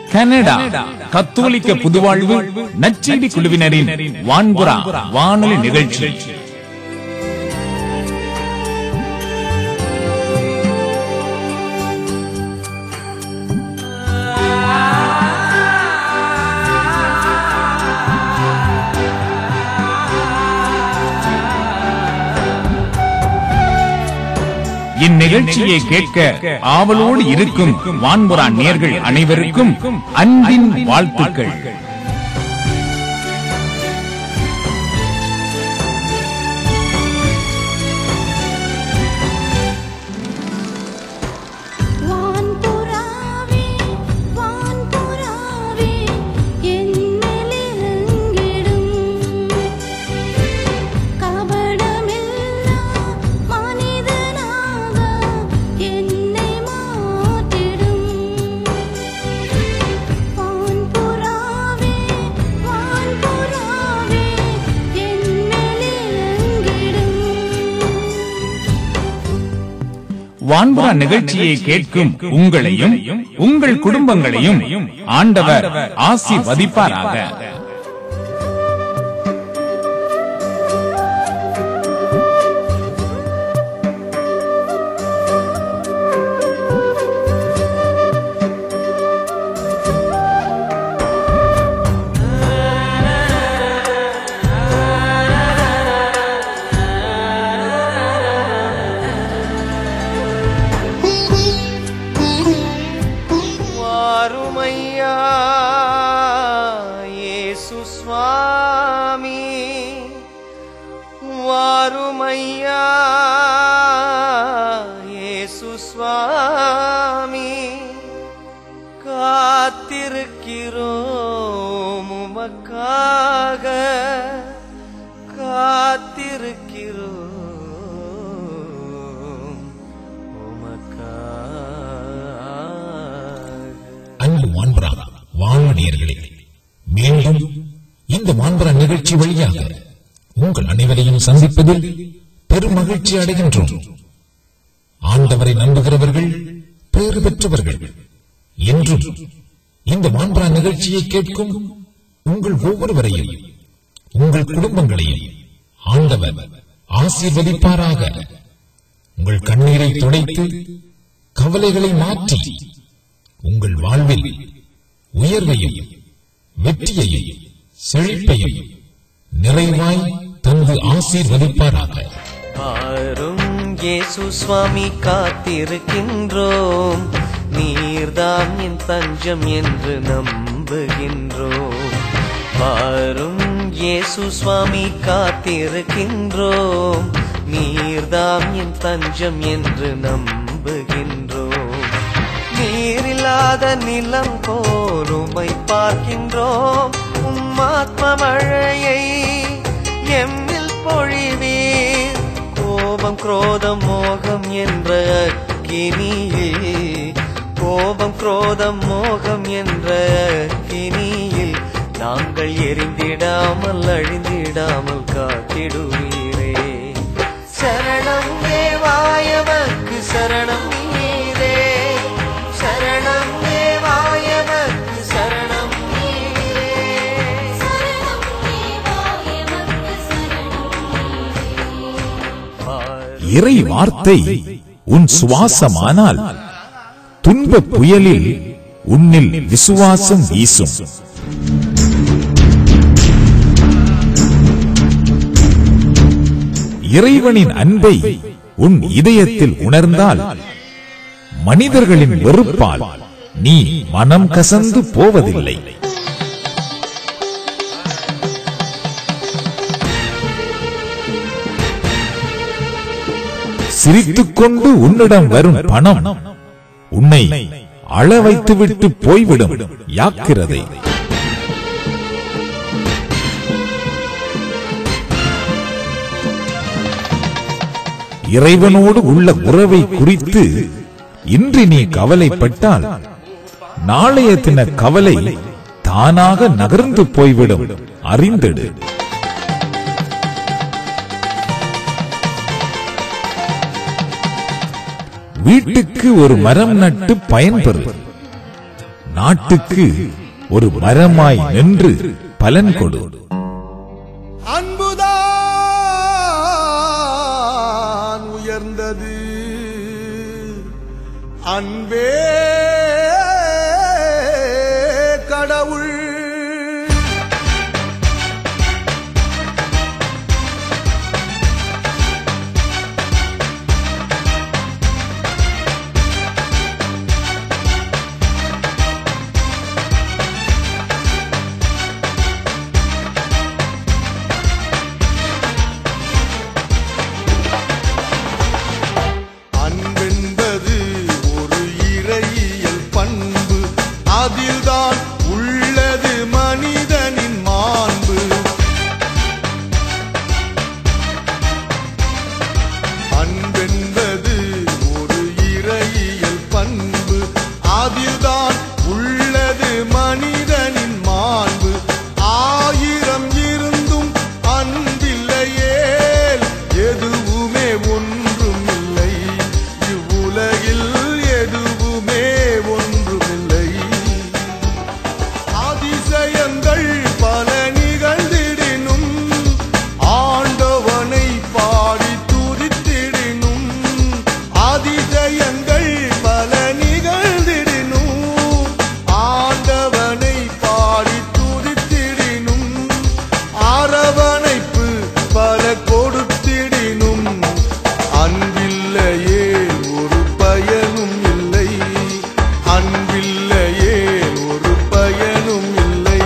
Canada கத்தோலிக்க புதுவாழ்வு நச்செய்தி குழுவினரின் வான்புறா வானொலி நிகழ்ச்சி இந்நிகழ்ச்சியை கேட்க ஆவலோடு இருக்கும் வான்புறா நேர்கள் அனைவருக்கும் அன்பின் வாழ்த்துக்கள் வான்புறாவே வான்புறாவே என்னிலிருங்கிடும் கபடமில்லா மனிதனாக என்னை மாற்றிடும் வான்புறாவே வான்புறாவே என்னிலிருங்கிடும் வான்புறா நிகழ்ச்சியை கேட்கும் உங்களையும் உங்கள் குடும்பங்களையும் ஆண்டவர் ஆசீர்வதிப்பாராக வாருமையா இயேசு சுவாமி வாருமையா இயேசு சுவாமி காத்திருக்கிறோம் உமக்காக காத்திருக்கிறோம் உமக்காக அன்பு மாண்பரா வானடியர்களே மீண்டும் இந்த மாண்பரா நிகழ்ச்சி வழியாக உங்கள் அனைவரையும் சந்திப்பதில் பெரும் மகிழ்ச்சி அடைகின்றோம் ஆண்டவரை நம்புகிறவர்கள் பேறு பெற்றவர்கள் என்றும் இந்த மாண்பரா நிகழ்ச்சியை கேட்கும் உங்கள் ஒவ்வொருவரையும் உங்கள் குடும்பங்களையும் ஆண்டவர் ஆசீர்வதிப்பாராக உங்கள் கண்ணீரை துடைத்து கவலைகளை மாற்றி உங்கள் வாழ்வில் உயர்வையும் வெற்றியையும் செழிப்பையும் நிறைவாய் தந்து ஆசீர்வதிப்பாராக ஆரும் இயேசு சுவாமி காத்திருக்கின்றோம் நீர்தான் என் தஞ்சம் என்று நம்புகின்றோம் வாரும் இயேசு சுவாமி காத்திருக்கின்றோம் நீர்தாம் என் தஞ்சம் என்று நம்புகின்றோம் நீரில்லாத நிலம் போலுமை பார்க்கின்றோம் உம்மாத்ம மழையை எம்மில் பொழிவீர் கோபம் குரோதம் மோகம் என்ற அக்கினியில் கோபம் குரோதம் மோகம் என்ற அக்கினியில் நாங்கள் எரிந்திடாமல் அழிந்திடாமல் காத்திடுவீரே சரணம் தேவாயவர்க்கு சரணம் நீரே சரணம் தேவாயவர்க்கு சரணம் நீரே சரணம் தேவாய மக்கு சரணம் இறை வார்த்தை உன் சுவாசமானால் துன்ப புயலில் உன்னில் விசுவாசம் வீசும் இறைவனின் அன்பை உன் இதயத்தில் உணர்ந்தால் மனிதர்களின் வெறுப்பால் நீ மனம் கசந்து போவதில்லை சிரித்துக்கொண்டு உன்னிடம் வரும் பணம் உன்னை அழ வைத்துவிட்டு போய்விடும் யாக்கிறதை இறைவனோடு உள்ள உறவை குறித்து இன்று நீ கவலைப்பட்டால் நாளைய தின கவலை தானாக நகர்ந்து போய்விடும் அறிந்திடு வீட்டுக்கு ஒரு மரம் நட்டு பயன்பெறு நாட்டுக்கு ஒரு மரமாய் நின்று பலன் கொடு அன்புதான் உயர்ந்தது அன்பே கடவுள் அன்பென்பது ஒரு இறையியல் பண்பு அதில்தான் உள்ளது மனிதனின் மாண்பு அன்பென்பது ஒரு இறையியல் பண்பு அதில்தான் உள்ளது மனிதனின் மாண்பு ஆயிரம் இருந்தும் அன்பில்லையேல் எதுவுமே ஒன்றுமில்லை இவ்வுலகில் எதுவுமே ஒன்றுமில்லை அதிசயங்கள் பல நிகழ்ந்திடினும் ஆண்டவனை பாடி துதித்திடினும் அதிசயங்கள் பல நிகழ்ந்திடினும் ஆண்டவனை பாடி துதித்திடினும் அரவணைப்பு பல கொடுத்திடினும் அன்பில்லையே ஒரு பயனும் இல்லை அன்பில்லையே ஒரு பயனும் இல்லை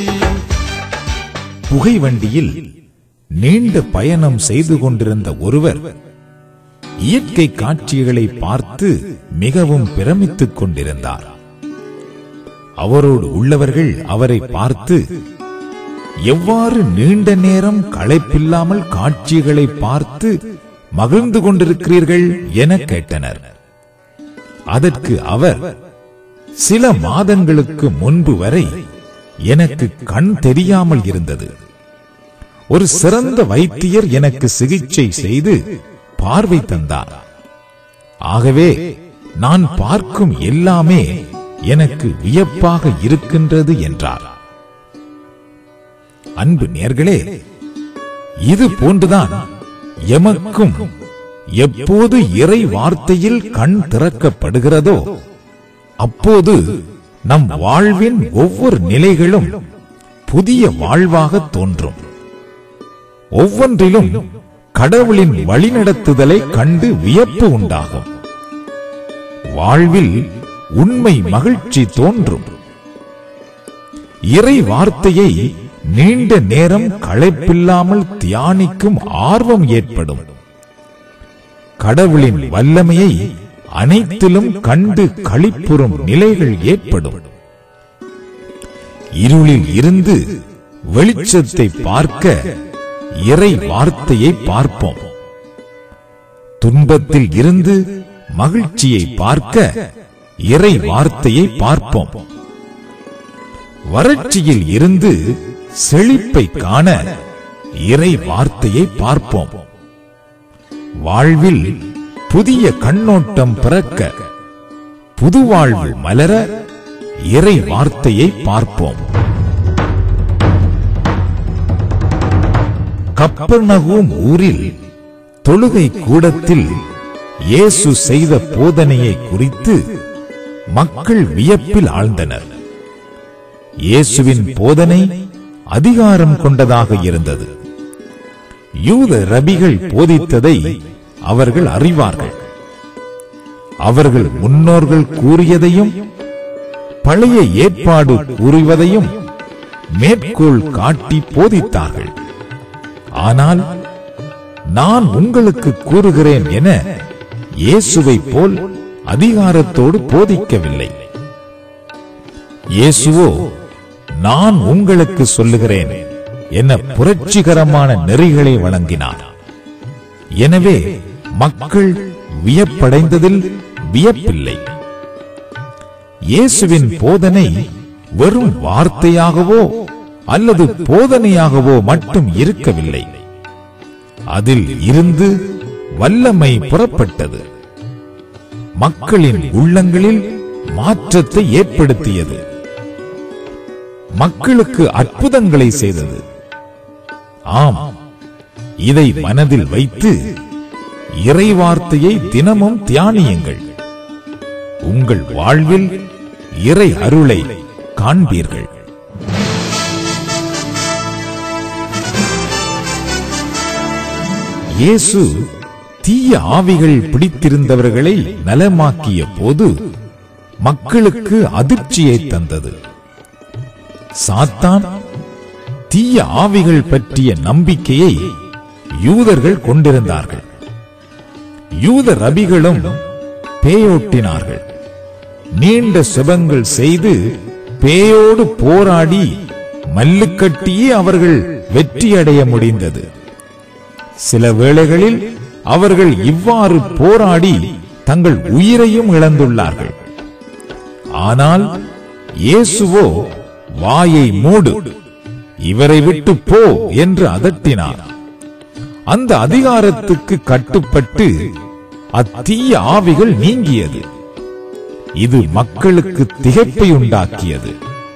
புகை வண்டியில் நீண்ட பயணம் செய்து கொண்டிருந்த ஒருவர் இயற்கை காட்சிகளை பார்த்து மிகவும் பிரமித்துக் கொண்டிருந்தார் அவரோடு உள்ளவர்கள் அவரை பார்த்து எவ்வாறு நீண்ட நேரம் களைப்பில்லாமல் காட்சிகளை பார்த்து மகிழ்ந்து கொண்டிருக்கிறீர்கள் என கேட்டனர் அதற்கு அவர் சில மாதங்களுக்கு முன்பு வரை எனக்கு கண் தெரியாமல் இருந்தது ஒரு சிறந்த வைத்தியர் எனக்கு சிகிச்சை செய்து பார்வை தந்தார் ஆகவே நான் பார்க்கும் எல்லாமே எனக்கு வியப்பாக இருக்கின்றது என்றார் அன்பு நேர்களே இது போன்றுதான் எமக்கும் எப்போது இறை வார்த்தையில் கண் திறக்கப்படுகிறதோ அப்போது நம் வாழ்வின் ஒவ்வொரு நிலைகளும் புதிய வாழ்வாக தோன்றும் ஒவ்வொன்றிலும் கடவுளின் வழிநடத்துதலை கண்டு வியப்பு உண்டாகும் வாழ்வில் உண்மை மகிழ்ச்சி தோன்றும் இறை வார்த்தையை நீண்ட நேரம் களைப்பில்லாமல் தியானிக்கும் ஆர்வம் ஏற்படும் கடவுளின் வல்லமையை அனைத்திலும் கண்டு களிப்புறும் நிலைகள் ஏற்படும் இருளில் இருந்து வெளிச்சத்தை பார்க்க இறை வார்த்தையை பார்ப்போம் துன்பத்தில் இருந்து மகிழ்ச்சியை பார்க்க இறை வார்த்தையை பார்ப்போம் வறட்சியில் இருந்து செழிப்பை காண இறை வார்த்தையை பார்ப்போம் வாழ்வில் புதிய கண்ணோட்டம் பிறக்க புது வாழ்வு மலர இறை வார்த்தையை பார்ப்போம் கப்பர்நகூம் ஊரில் தொழுகை கூடத்தில் இயேசு செய்த போதனையை குறித்து மக்கள் வியப்பில் ஆழ்ந்தனர் இயேசுவின் போதனை அதிகாரம் கொண்டதாக இருந்தது யூத ரபிகள் போதித்ததை அவர்கள் அறிவார்கள் அவர்கள் முன்னோர்கள் கூறியதையும் பழைய ஏற்பாடு கூறுவதையும் மேற்கோள் காட்டி போதித்தார்கள் ஆனால் நான் உங்களுக்கு கூறுகிறேன் என இயேசுவை போல் அதிகாரத்தோடு போதிக்கவில்லை இயேசுவோ நான் உங்களுக்கு சொல்லுகிறேன் என புரட்சிகரமான நெறிகளை வழங்கினார் எனவே மக்கள் வியப்படைந்ததில் வியப்பில்லை இயேசுவின் போதனை வெறும் வார்த்தையாகவோ அல்லது போதனையாகவோ மட்டும் இருக்கவில்லை அதில் இருந்து வல்லமை புறப்பட்டது மக்களின் உள்ளங்களில் மாற்றத்தை ஏற்படுத்தியது மக்களுக்கு அற்புதங்களை செய்தது ஆம் இதை மனதில் வைத்து இறைவார்த்தையை தினமும் தியானியுங்கள் உங்கள் வாழ்வில் இறை அருளை காண்பீர்கள் இயேசு தீய ஆவிகள் பிடித்திருந்தவர்களை நலமாக்கிய போது மக்களுக்கு அதிர்ச்சியை தந்தது சாத்தான் தீய ஆவிகள் பற்றிய நம்பிக்கையை யூதர்கள் கொண்டிருந்தார்கள் யூத ரபிகளும் பேயோட்டினார்கள் நீண்ட சுபங்கள் செய்து பேயோடு போராடி மல்லுக்கட்டியே அவர்கள் வெற்றியடைய முடிந்தது சில வேளைகளில் அவர்கள் இவ்வாறு போராடி தங்கள் உயிரையும் இழந்துள்ளார்கள் ஆனால் இயேசுவோ வாயை மூடு இவரை விட்டு போ என்று அதட்டினார் அந்த அதிகாரத்துக்கு கட்டுப்பட்டு அத்தீய ஆவிகள் நீங்கியது இது மக்களுக்கு திகைப்பை உண்டாக்கியது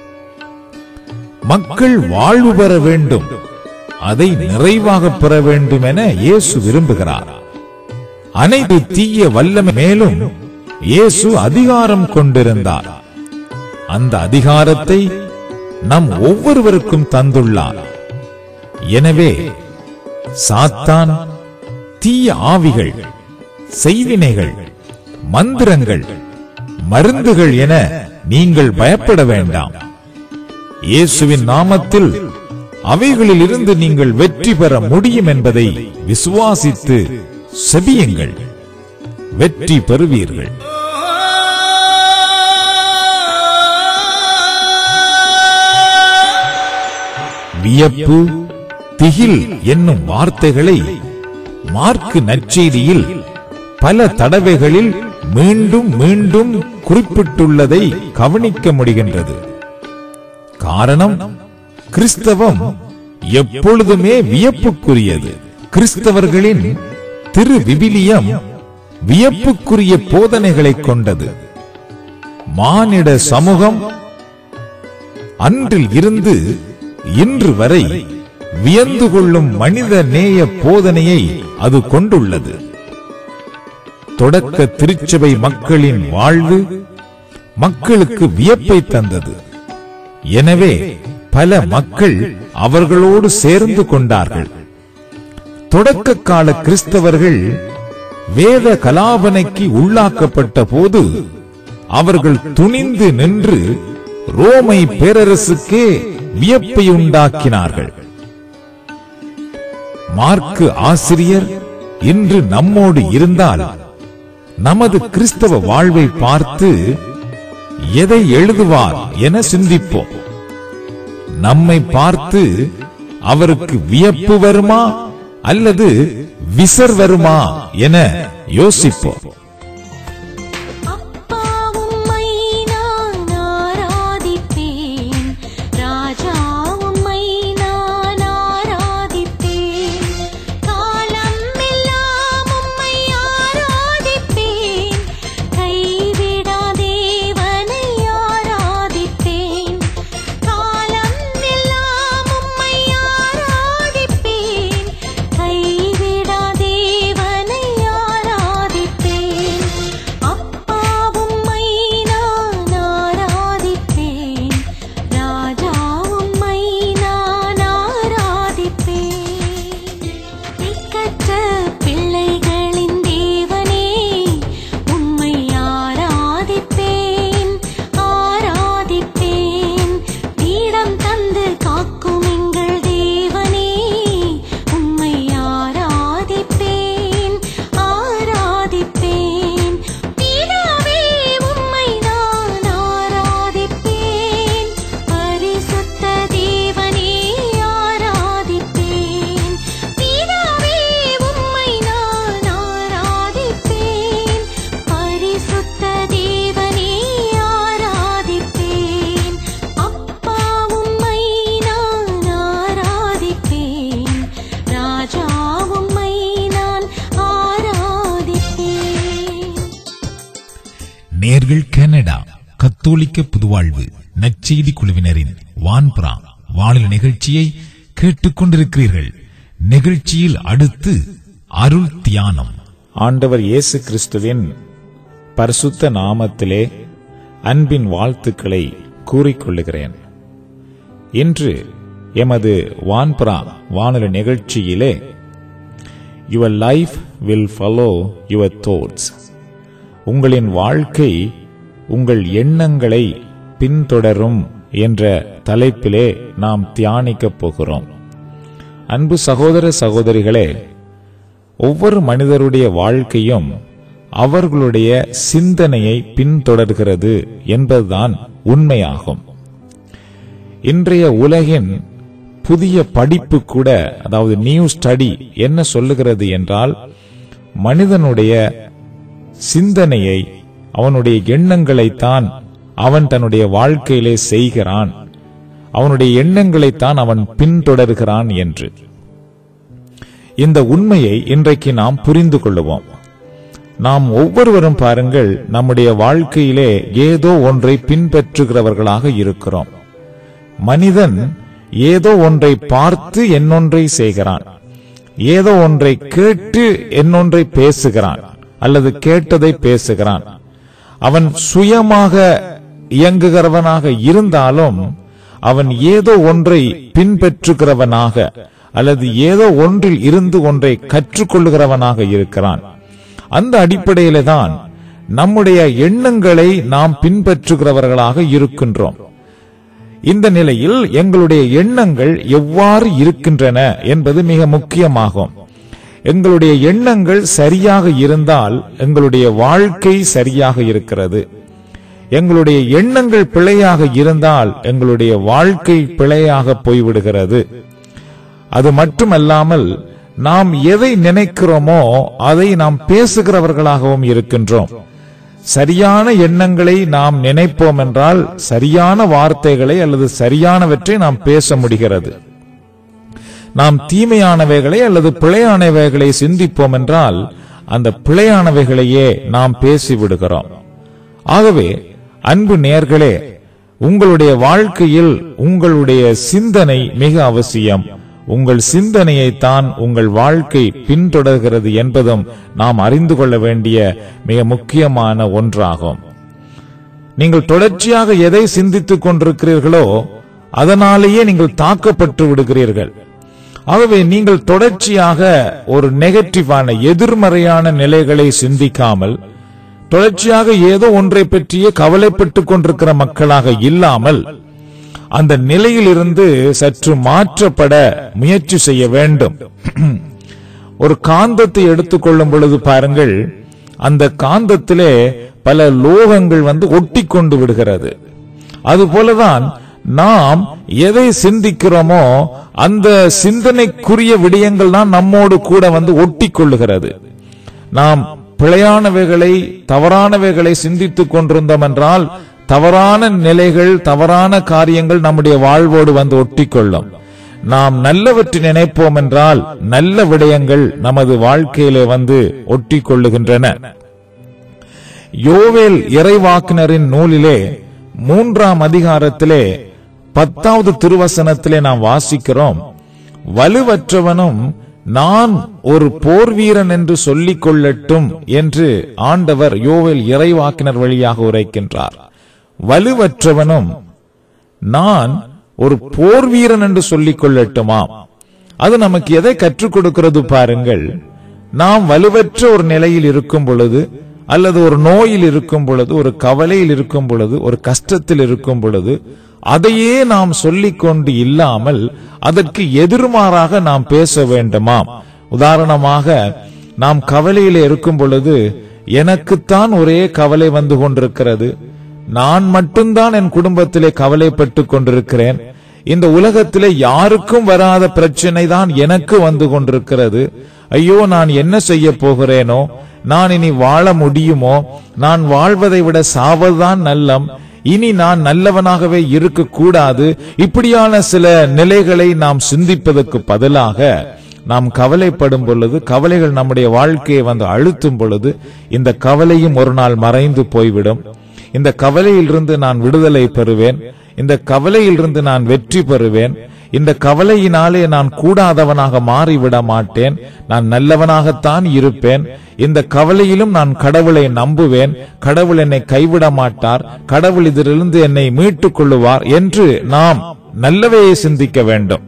மக்கள் வாழ்வு பெற வேண்டும் அதை நிறைவாக பெற வேண்டும் என இயேசு விரும்புகிறார் அனைத்து தீய வல்லமை மேலும் இயேசு அதிகாரம் கொண்டிருந்தார் அந்த அதிகாரத்தை நம் ஒவ்வொருவருக்கும் தந்துள்ளார் எனவே சாத்தான் தீய ஆவிகள் செய்வினைகள் மந்திரங்கள் மருந்துகள் என நீங்கள் பயப்பட வேண்டாம் இயேசுவின் நாமத்தில் அவைகளில் இருந்து நீங்கள் வெற்றி பெற முடியும் என்பதை விசுவாசித்து செபியுங்கள் வெற்றி பெறுவீர்கள் வியப்பு திகில் என்னும் வார்த்தைகளை மார்க்கு நற்செய்தியில் பல தடவைகளில் மீண்டும் மீண்டும் குறிப்பிட்டுள்ளதை கவனிக்க முடிகின்றது காரணம் கிறிஸ்தவம் எப்பொழுதுமே வியப்புக்குரியது கிறிஸ்தவர்களின் திரு விவிலியம் வியப்புக்குரிய போதனைகளை கொண்டது மானிட சமூகம் அன்றில் இருந்து இன்று வரை வியந்து கொள்ளும் மனித நேய போதனையை அது கொண்டுள்ளது தொடக்க திருச்சபை மக்களின் வாழ்வு மக்களுக்கு வியப்பை தந்தது எனவே பல மக்கள் அவர்களோடு சேர்ந்து கொண்டார்கள் தொடக்க கால கிறிஸ்தவர்கள் வேத கலாபனைக்கு உள்ளாக்கப்பட்ட போது அவர்கள் துணிந்து நின்று ரோமை பேரரசுக்கே வியப்பை உண்டாக்கினார்கள் மார்க்கு ஆசிரியர் இன்று நம்மோடு இருந்தால் நமது கிறிஸ்தவ வாழ்வை பார்த்து எதை எழுதுவார் என சிந்திப்போம் நம்மை பார்த்து அவருக்கு வியப்பு வருமா அல்லது விசர் வருமா என யோசிப்போம் அப்பா உம்மை நான் ஆராதிப்பேன் ராஜா உம்மை நான் ஆராதிப்பேன் காலம் எல்லாம் உம்மை ஆராதிப்பேன் கைவிடா தேவனை ஆராதிப்பேன் காலம் எல்லாம் உம்மை ஆராதிப்பேன் கைவிடா தேவனை ஆராதிப்பேன் அப்பா உம்மை நான் ஆராதிப்பேன் ராஜா உம்மை நான் ஆராதிப்பேன் திக்கற்ற பிள்ளைகளின் தேவனே உம்மை ஆராதிப்பேன் ஆராதிப்பேன் பீடம் தந்து காக்கும் எங்கள் தேவனே உம்மை ஆராதிப்பேன் ஆராதிப்பேன் பிதாவே உம்மை நான் ஆராதிப்பேன் பரிசுத்த தேவனே ஆராதிப்பேன் பிதாவே உம்மை நான் ஆராதிப்பேன் பரிசுத்த தேவனே ஆராதிப்பேன் அப்பா உம்மை நான் ஆராதிப்பேன் ராஜா உம்மை நான் ஆராதிப்பேன் நேர்கள் கனடா கத்தோலிக்க புதுவாழ்வு நற்செய்தி குழுவினரின் வான்புறா வானிலை நிகழ்ச்சியை கேட்டுக்கொண்டிருக்கிறீர்கள் நிகழ்ச்சியில் அடுத்து அருள் தியானம் ஆண்டவர் இயேசு கிறிஸ்துவின் பரிசுத்த நாமத்திலே அன்பின் வாழ்த்துக்களை கூறிக்கொள்ளுகிறேன் இன்று எமது வான்புறா வானொலி நிகழ்ச்சியிலே your life will follow your thoughts உங்களின் வாழ்க்கை உங்கள் எண்ணங்களை பின்தொடரும் என்ற தலைப்பிலே நாம் தியானிக்கப் போகிறோம் அன்பு சகோதர சகோதரிகளே ஒவ்வொரு மனிதருடைய வாழ்க்கையும் அவர்களுடைய சிந்தனையை பின்தொடர்கிறது என்பதுதான் உண்மையாகும் இன்றைய உலகின் புதிய படிப்பு கூட அதாவது நியூ ஸ்டடி என்ன சொல்லுகிறது என்றால் மனிதனுடைய சிந்தனையை அவனுடைய எண்ணங்களைத்தான் அவன் தன்னுடைய வாழ்க்கையிலே செய்கிறான் அவனுடைய எண்ணங்களைத்தான் அவன் பின்தொடர்கிறான் என்று இந்த உண்மையை இன்றைக்கு நாம் புரிந்து கொள்ளுவோம் நாம் ஒவ்வொருவரும் பாருங்கள் நம்முடைய வாழ்க்கையிலே ஏதோ ஒன்றை பின்பற்றுகிறவர்களாக இருக்கிறோம் மனிதன் ஏதோ ஒன்றை பார்த்து என்னொன்றை செய்கிறான் ஏதோ ஒன்றை கேட்டு என்னொன்றை பேசுகிறான் அல்லது கேட்டதை பேசுகிறான் அவன் சுயமாக இயங்குகிறவனாக இருந்தாலும் அவன் ஏதோ ஒன்றை பின்பற்றுகிறவனாக அல்லது ஏதோ ஒன்றில் இருந்து ஒன்றை கற்றுக்கொள்ளுகிறவனாக இருக்கிறான் அந்த அடிப்படையில தான் நம்முடைய எண்ணங்களை நாம் பின்பற்றுகிறவர்களாக இருக்கின்றோம் இந்த நிலையில் எங்களுடைய எண்ணங்கள் எவ்வாறு இருக்கின்றன என்பது மிக முக்கியமாகும் எங்களுடைய எண்ணங்கள் சரியாக இருந்தால் எங்களுடைய வாழ்க்கை சரியாக இருக்கிறது எங்களுடைய எண்ணங்கள் பிழையாக இருந்தால் எங்களுடைய வாழ்க்கை பிழையாக போய்விடுகிறது அது மட்டுமல்லாமல் நாம் எதை நினைக்கிறோமோ அதை நாம் பேசுகிறவர்களாகவும் இருக்கின்றோம் சரியான எண்ணங்களை நாம் நினைப்போம் என்றால் சரியான வார்த்தைகளை அல்லது சரியானவற்றை நாம் பேச முடிகிறது நாம் தீமையானவைகளை அல்லது பிழையானவைகளை சிந்திப்போம் என்றால் அந்த பிழையானவைகளையே நாம் பேசிவிடுகிறோம் ஆகவே அன்பு நேர்களே உங்களுடைய வாழ்க்கையில் உங்களுடைய சிந்தனை மிக அவசியம் உங்கள் சிந்தனையைத்தான் உங்கள் வாழ்க்கை பின்தொடர்கிறது என்பதும் நாம் அறிந்து கொள்ள வேண்டிய மிக முக்கியமான ஒன்றாகும் நீங்கள் தொடர்ச்சியாக எதை சிந்தித்துக் கொண்டிருக்கிறீர்களோ அதனாலேயே நீங்கள் தாக்கப்பட்டு விடுகிறீர்கள் ஆகவே நீங்கள் தொடர்ச்சியாக ஒரு நெகட்டிவான எதிர்மறையான நிலைகளை சிந்திக்காமல் தொடர்ச்சியாக ஏதோ ஒன்றை பற்றியே கவலைப்பட்டுக் கொண்டிருக்கிற மக்களாக இல்லாமல் அந்த நிலையிலிருந்து சற்று மாற்றப்பட முயற்சி செய்ய வேண்டும் ஒரு காந்தத்தை எடுத்துக்கொள்ளும் பொழுது பாருங்கள் அந்த காந்தத்திலே பல லோகங்கள் வந்து ஒட்டி கொண்டு விடுகிறது அதுபோலதான் நாம் எதை சிந்திக்கிறோமோ அந்த சிந்தனைக்குரிய விடயங்கள் தான் நம்மோடு கூட வந்து ஒட்டி கொள்ளுகிறது நாம் பிழையானவைகளை தவறானவைகளை சிந்தித்துக் கொண்டிருந்தோம் என்றால் தவறான நிலைகள் தவறான காரியங்கள் நம்முடைய வாழ்வோடு வந்து ஒட்டிக்கொள்ளும் நாம் நல்லவற்றை நினைப்போம் என்றால் நல்ல விடயங்கள் நமது வாழ்க்கையிலே வந்து ஒட்டிக்கொள்ளுகின்றன யோவேல் இறைவாக்கினரின் நூலிலே மூன்றாம் அதிகாரத்திலே பத்தாவது திருவசனத்திலே நாம் வாசிக்கிறோம் வலுவற்றவனும் நான் ஒரு போர் வீரன் என்று சொல்லிக் கொள்ளட்டும் என்று ஆண்டவர் யோவேல் இறைவாக்கினர் வழியாக உரைக்கின்றார் வலுவற்றவனும் நான் ஒரு போர் வீரன் என்று சொல்லிக் கொள்ளட்டுமாம் அது நமக்கு எதை கற்றுக் கொடுக்கிறது பாருங்கள் நாம் வலுவற்ற ஒரு நிலையில் இருக்கும் பொழுது அல்லது ஒரு நோயில் இருக்கும் பொழுது ஒரு கவலையில் இருக்கும் பொழுது ஒரு கஷ்டத்தில் இருக்கும் பொழுது அதையே நாம் சொல்லிக் கொண்டு இல்லாமல் அதற்கு எதிர்மாறாக நாம் பேச வேண்டுமாம் உதாரணமாக நாம் கவலையில இருக்கும் பொழுது எனக்குத்தான் ஒரே கவலை வந்து கொண்டிருக்கிறது நான் மட்டும்தான் என் குடும்பத்திலே கவலைப்பட்டு கொண்டிருக்கிறேன் இந்த உலகத்திலே யாருக்கும் வராத பிரச்சனை தான் எனக்கு வந்து கொண்டிருக்கிறது ஐயோ நான் என்ன செய்ய போகிறேனோ நான் இனி வாழ முடியுமோ நான் வாழ்வதை விட சாவதுதான் நல்லம் இனி நான் நல்லவனாகவே இருக்க கூடாது இப்படியான சில நிலைகளை நாம் சிந்திப்பதற்கு பதிலாக நாம் கவலைப்படும் பொழுது கவலைகள் நம்முடைய வாழ்க்கையை வந்து அழுத்தும் பொழுது இந்த கவலையும் ஒரு நாள் மறைந்து போய்விடும் இந்த கவலையிலிருந்து நான் விடுதலை பெறுவேன் இந்த கவலையிலிருந்து நான் வெற்றி பெறுவேன் இந்த கவலையினாலே நான் கூடாதவனாக மாறிவிட மாட்டேன் நான் நல்லவனாகத்தான் இருப்பேன் இந்த கவலையிலும் நான் கடவுளை நம்புவேன் கடவுள் என்னை கைவிட மாட்டார் கடவுள் இதிலிருந்து என்னை மீட்டுக் கொள்ளுவார் என்று நாம் நல்லவையை சிந்திக்க வேண்டும்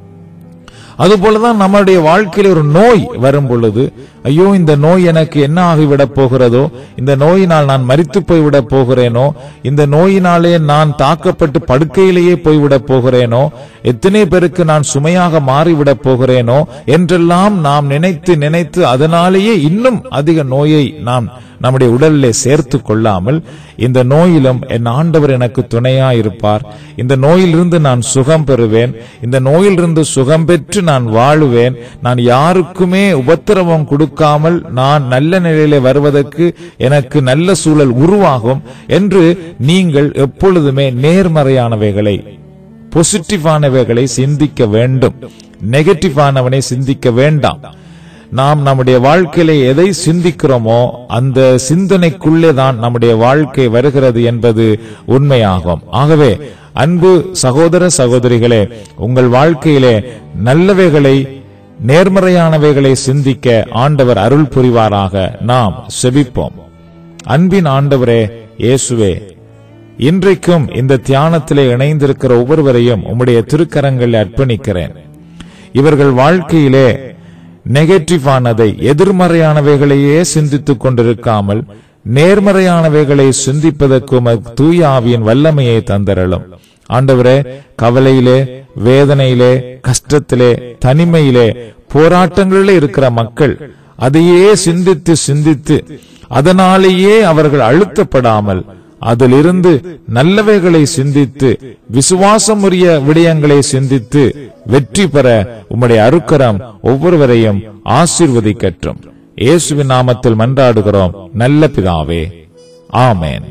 அதுபோலதான் நம்மளுடைய வாழ்க்கையில் ஒரு நோய் வரும் பொழுது ஐயோ இந்த நோய் எனக்கு என்ன ஆகிவிடப் போகிறதோ இந்த நோயினால் நான் மரித்து போய்விடப் போகிறேனோ இந்த நோயினாலே நான் தாக்கப்பட்டு படுக்கையிலேயே போய்விடப் போகிறேனோ எத்தனை பேருக்கு நான் சுமையாக மாறிவிடப் போகிறேனோ என்றெல்லாம் நாம் நினைத்து நினைத்து அதனாலேயே இன்னும் அதிக நோயை நாம் நம்முடைய உடலிலே சேர்த்து கொள்ளாமல் இந்த நோயிலும் என் ஆண்டவர் எனக்கு துணையா இருப்பார் இந்த நோயிலிருந்து நான் சுகம் பெறுவேன் இந்த நோயிலிருந்து சுகம் பெற்று நான் வாழுவேன் நான் யாருக்குமே உபத்திரவம் கொடுக்காமல் நான் நல்ல நிலையிலே வருவதற்கு எனக்கு நல்ல சூழல் உருவாகும் என்று நீங்கள் எப்பொழுதுமே நேர்மறையானவைகளை பொசிட்டிவானவைகளை சிந்திக்க வேண்டும் நெகட்டிவானவனை சிந்திக்க வேண்டாம் நாம் நம்முடைய வாழ்க்கையில எதை சிந்திக்கிறோமோ அந்த சிந்தனைக்குள்ளே தான் நம்முடைய வாழ்க்கை வருகிறது என்பது உண்மையாகும் ஆகவே அன்பு சகோதர சகோதரிகளே உங்கள் வாழ்க்கையிலே நல்லவைகளை நேர்மறையானவைகளை சிந்திக்க ஆண்டவர் அருள் புரிவாராக நாம் செபிப்போம் அன்பின் ஆண்டவரே இயேசுவே இன்றைக்கும் இந்த தியானத்திலே இணைந்திருக்கிற ஒவ்வொருவரையும் உம்முடைய திருக்கரங்களில் அர்ப்பணிக்கிறேன் இவர்கள் வாழ்க்கையிலே நெகட்டிவானதை எதிர்மறையானவைகளையே சிந்தித்துக் கொண்டிருக்காமல் நேர்மறையானவைகளை சிந்திப்பதற்கு உமது தூய ஆவியின் வல்லமையை தந்தரலும் ஆண்டவரே கவலையிலே வேதனையிலே கஷ்டத்திலே தனிமையிலே போராட்டங்களிலே இருக்கிற மக்கள் அதையே சிந்தித்து சிந்தித்து அதனாலேயே அவர்கள் அழுத்தப்படாமல் அதிலிருந்து நல்லவைகளை சிந்தித்து விசுவாசமுரிய விடயங்களை சிந்தித்து வெற்றி பெற உம்முடைய அருக்கரம் ஒவ்வொருவரையும் ஆசீர்வதிக்கட்டும் இயேசுவின் நாமத்தில் மன்றாடுகிறோம் நல்ல பிதாவே ஆமென்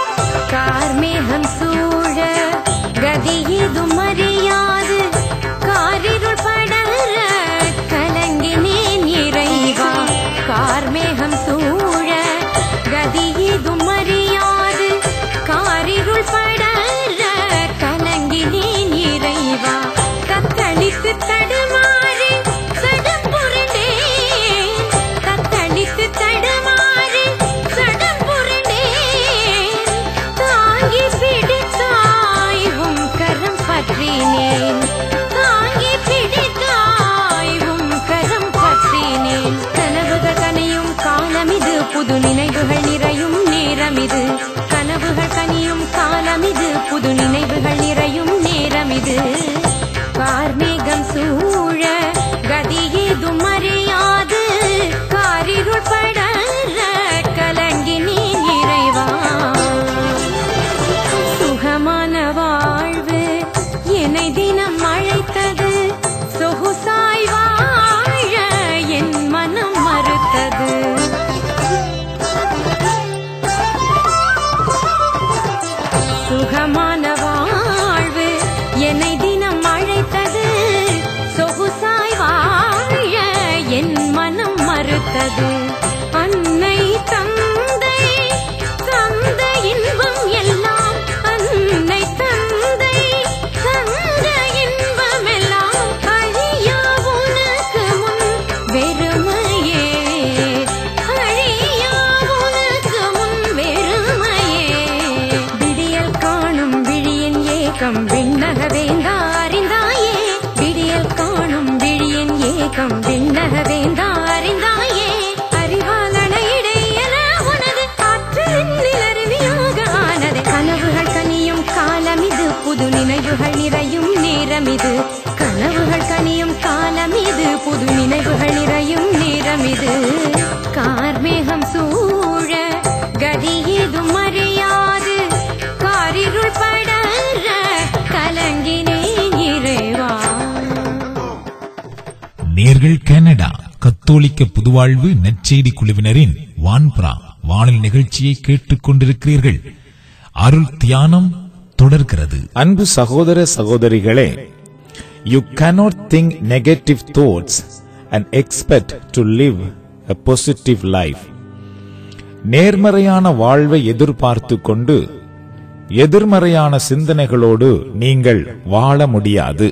கார்மேகம் சூழ கதியேதும் அறியாது காரிருள் படர கலங்கினேன் இறைவா கார்மேகம் சூழ கதியேதும் அறியாது காரிருள் படர கலங்கினேன் இறைவா தத்தளித்து தடுமாறி சடம் புரண்டேன் தத்தளித்து தடுமாறி சடம் புரண்டேன் தாங்கி பிடித்தாய் உம் கரம் பற்றினேன் தாங்கி பிடித்தாய் உம் கரம் பற்றினேன் கனவுகள் கனியும் காலமிது புது நினைவுகள் நிறையும் நேரமிது கனவுகள் கனியும் காலமிது புது நினைவுகள் நிறையும் நேரமிது கார்மேகம் சூழ கதியேதும் அறியாது காரிருள் படர கலங்கினேன் இறைவா சுகமான வாழ்வு என்னை தினம் அழைத்தது சொகுசாய் வாழ என் மனம் மறுத்தது சுகமான வாழ்வு என்னை தினம் அழைத்தது சொகுசாய் வாழ என் மனம் மறுத்தது அன்னை தந்தை தந்த இன்பம் எல்லாம் அன்னை தந்தை தந்த இன்பம் எல்லாம் அழியா உனக்கு முன் வெறுமையே அழியா உனக்கு முன் வெறுமையே விடியல் காணும் விழியின் ஏக்கம் விண்ணக வேந்தா அறிந்தாயே விடியல் காணும் விழியின் ஏக்கம் விண்ணக வேந்தா அறிந்தாயே அறிவாளன இடையன உனது ஆற்றலில் அருவியாக ஆனது கனவுகள் கனியும் காலமிது புது நினைவுகள் நிறையும் நேரமிது கனவுகள் கனியும் காலமிது புது நினைவுகள் நிறையும் நேரமிது கார்மேகம் சூழ கதி ஏதும் அறியாது காரிருள் படர கலங்கினேன் இறைவா நேர்கள் கனடா கத்தோலிக்க புதுவாழ்வு நற்செய்தி குழுவினரின் வான்புறா வானொலி நிகழ்ச்சியை கேட்டுக் கொண்டிருக்கிறீர்கள் அருள் தியானம் தொடர்கிறது அன்பு சகோதர சகோதரிகளே you cannot think negative thoughts and expect to live a positive life நேர்மறையான வாழ்வை எதிர்பார்த்து கொண்டு எதிர்மறையான சிந்தனைகளோடு நீங்கள் வாழ முடியாது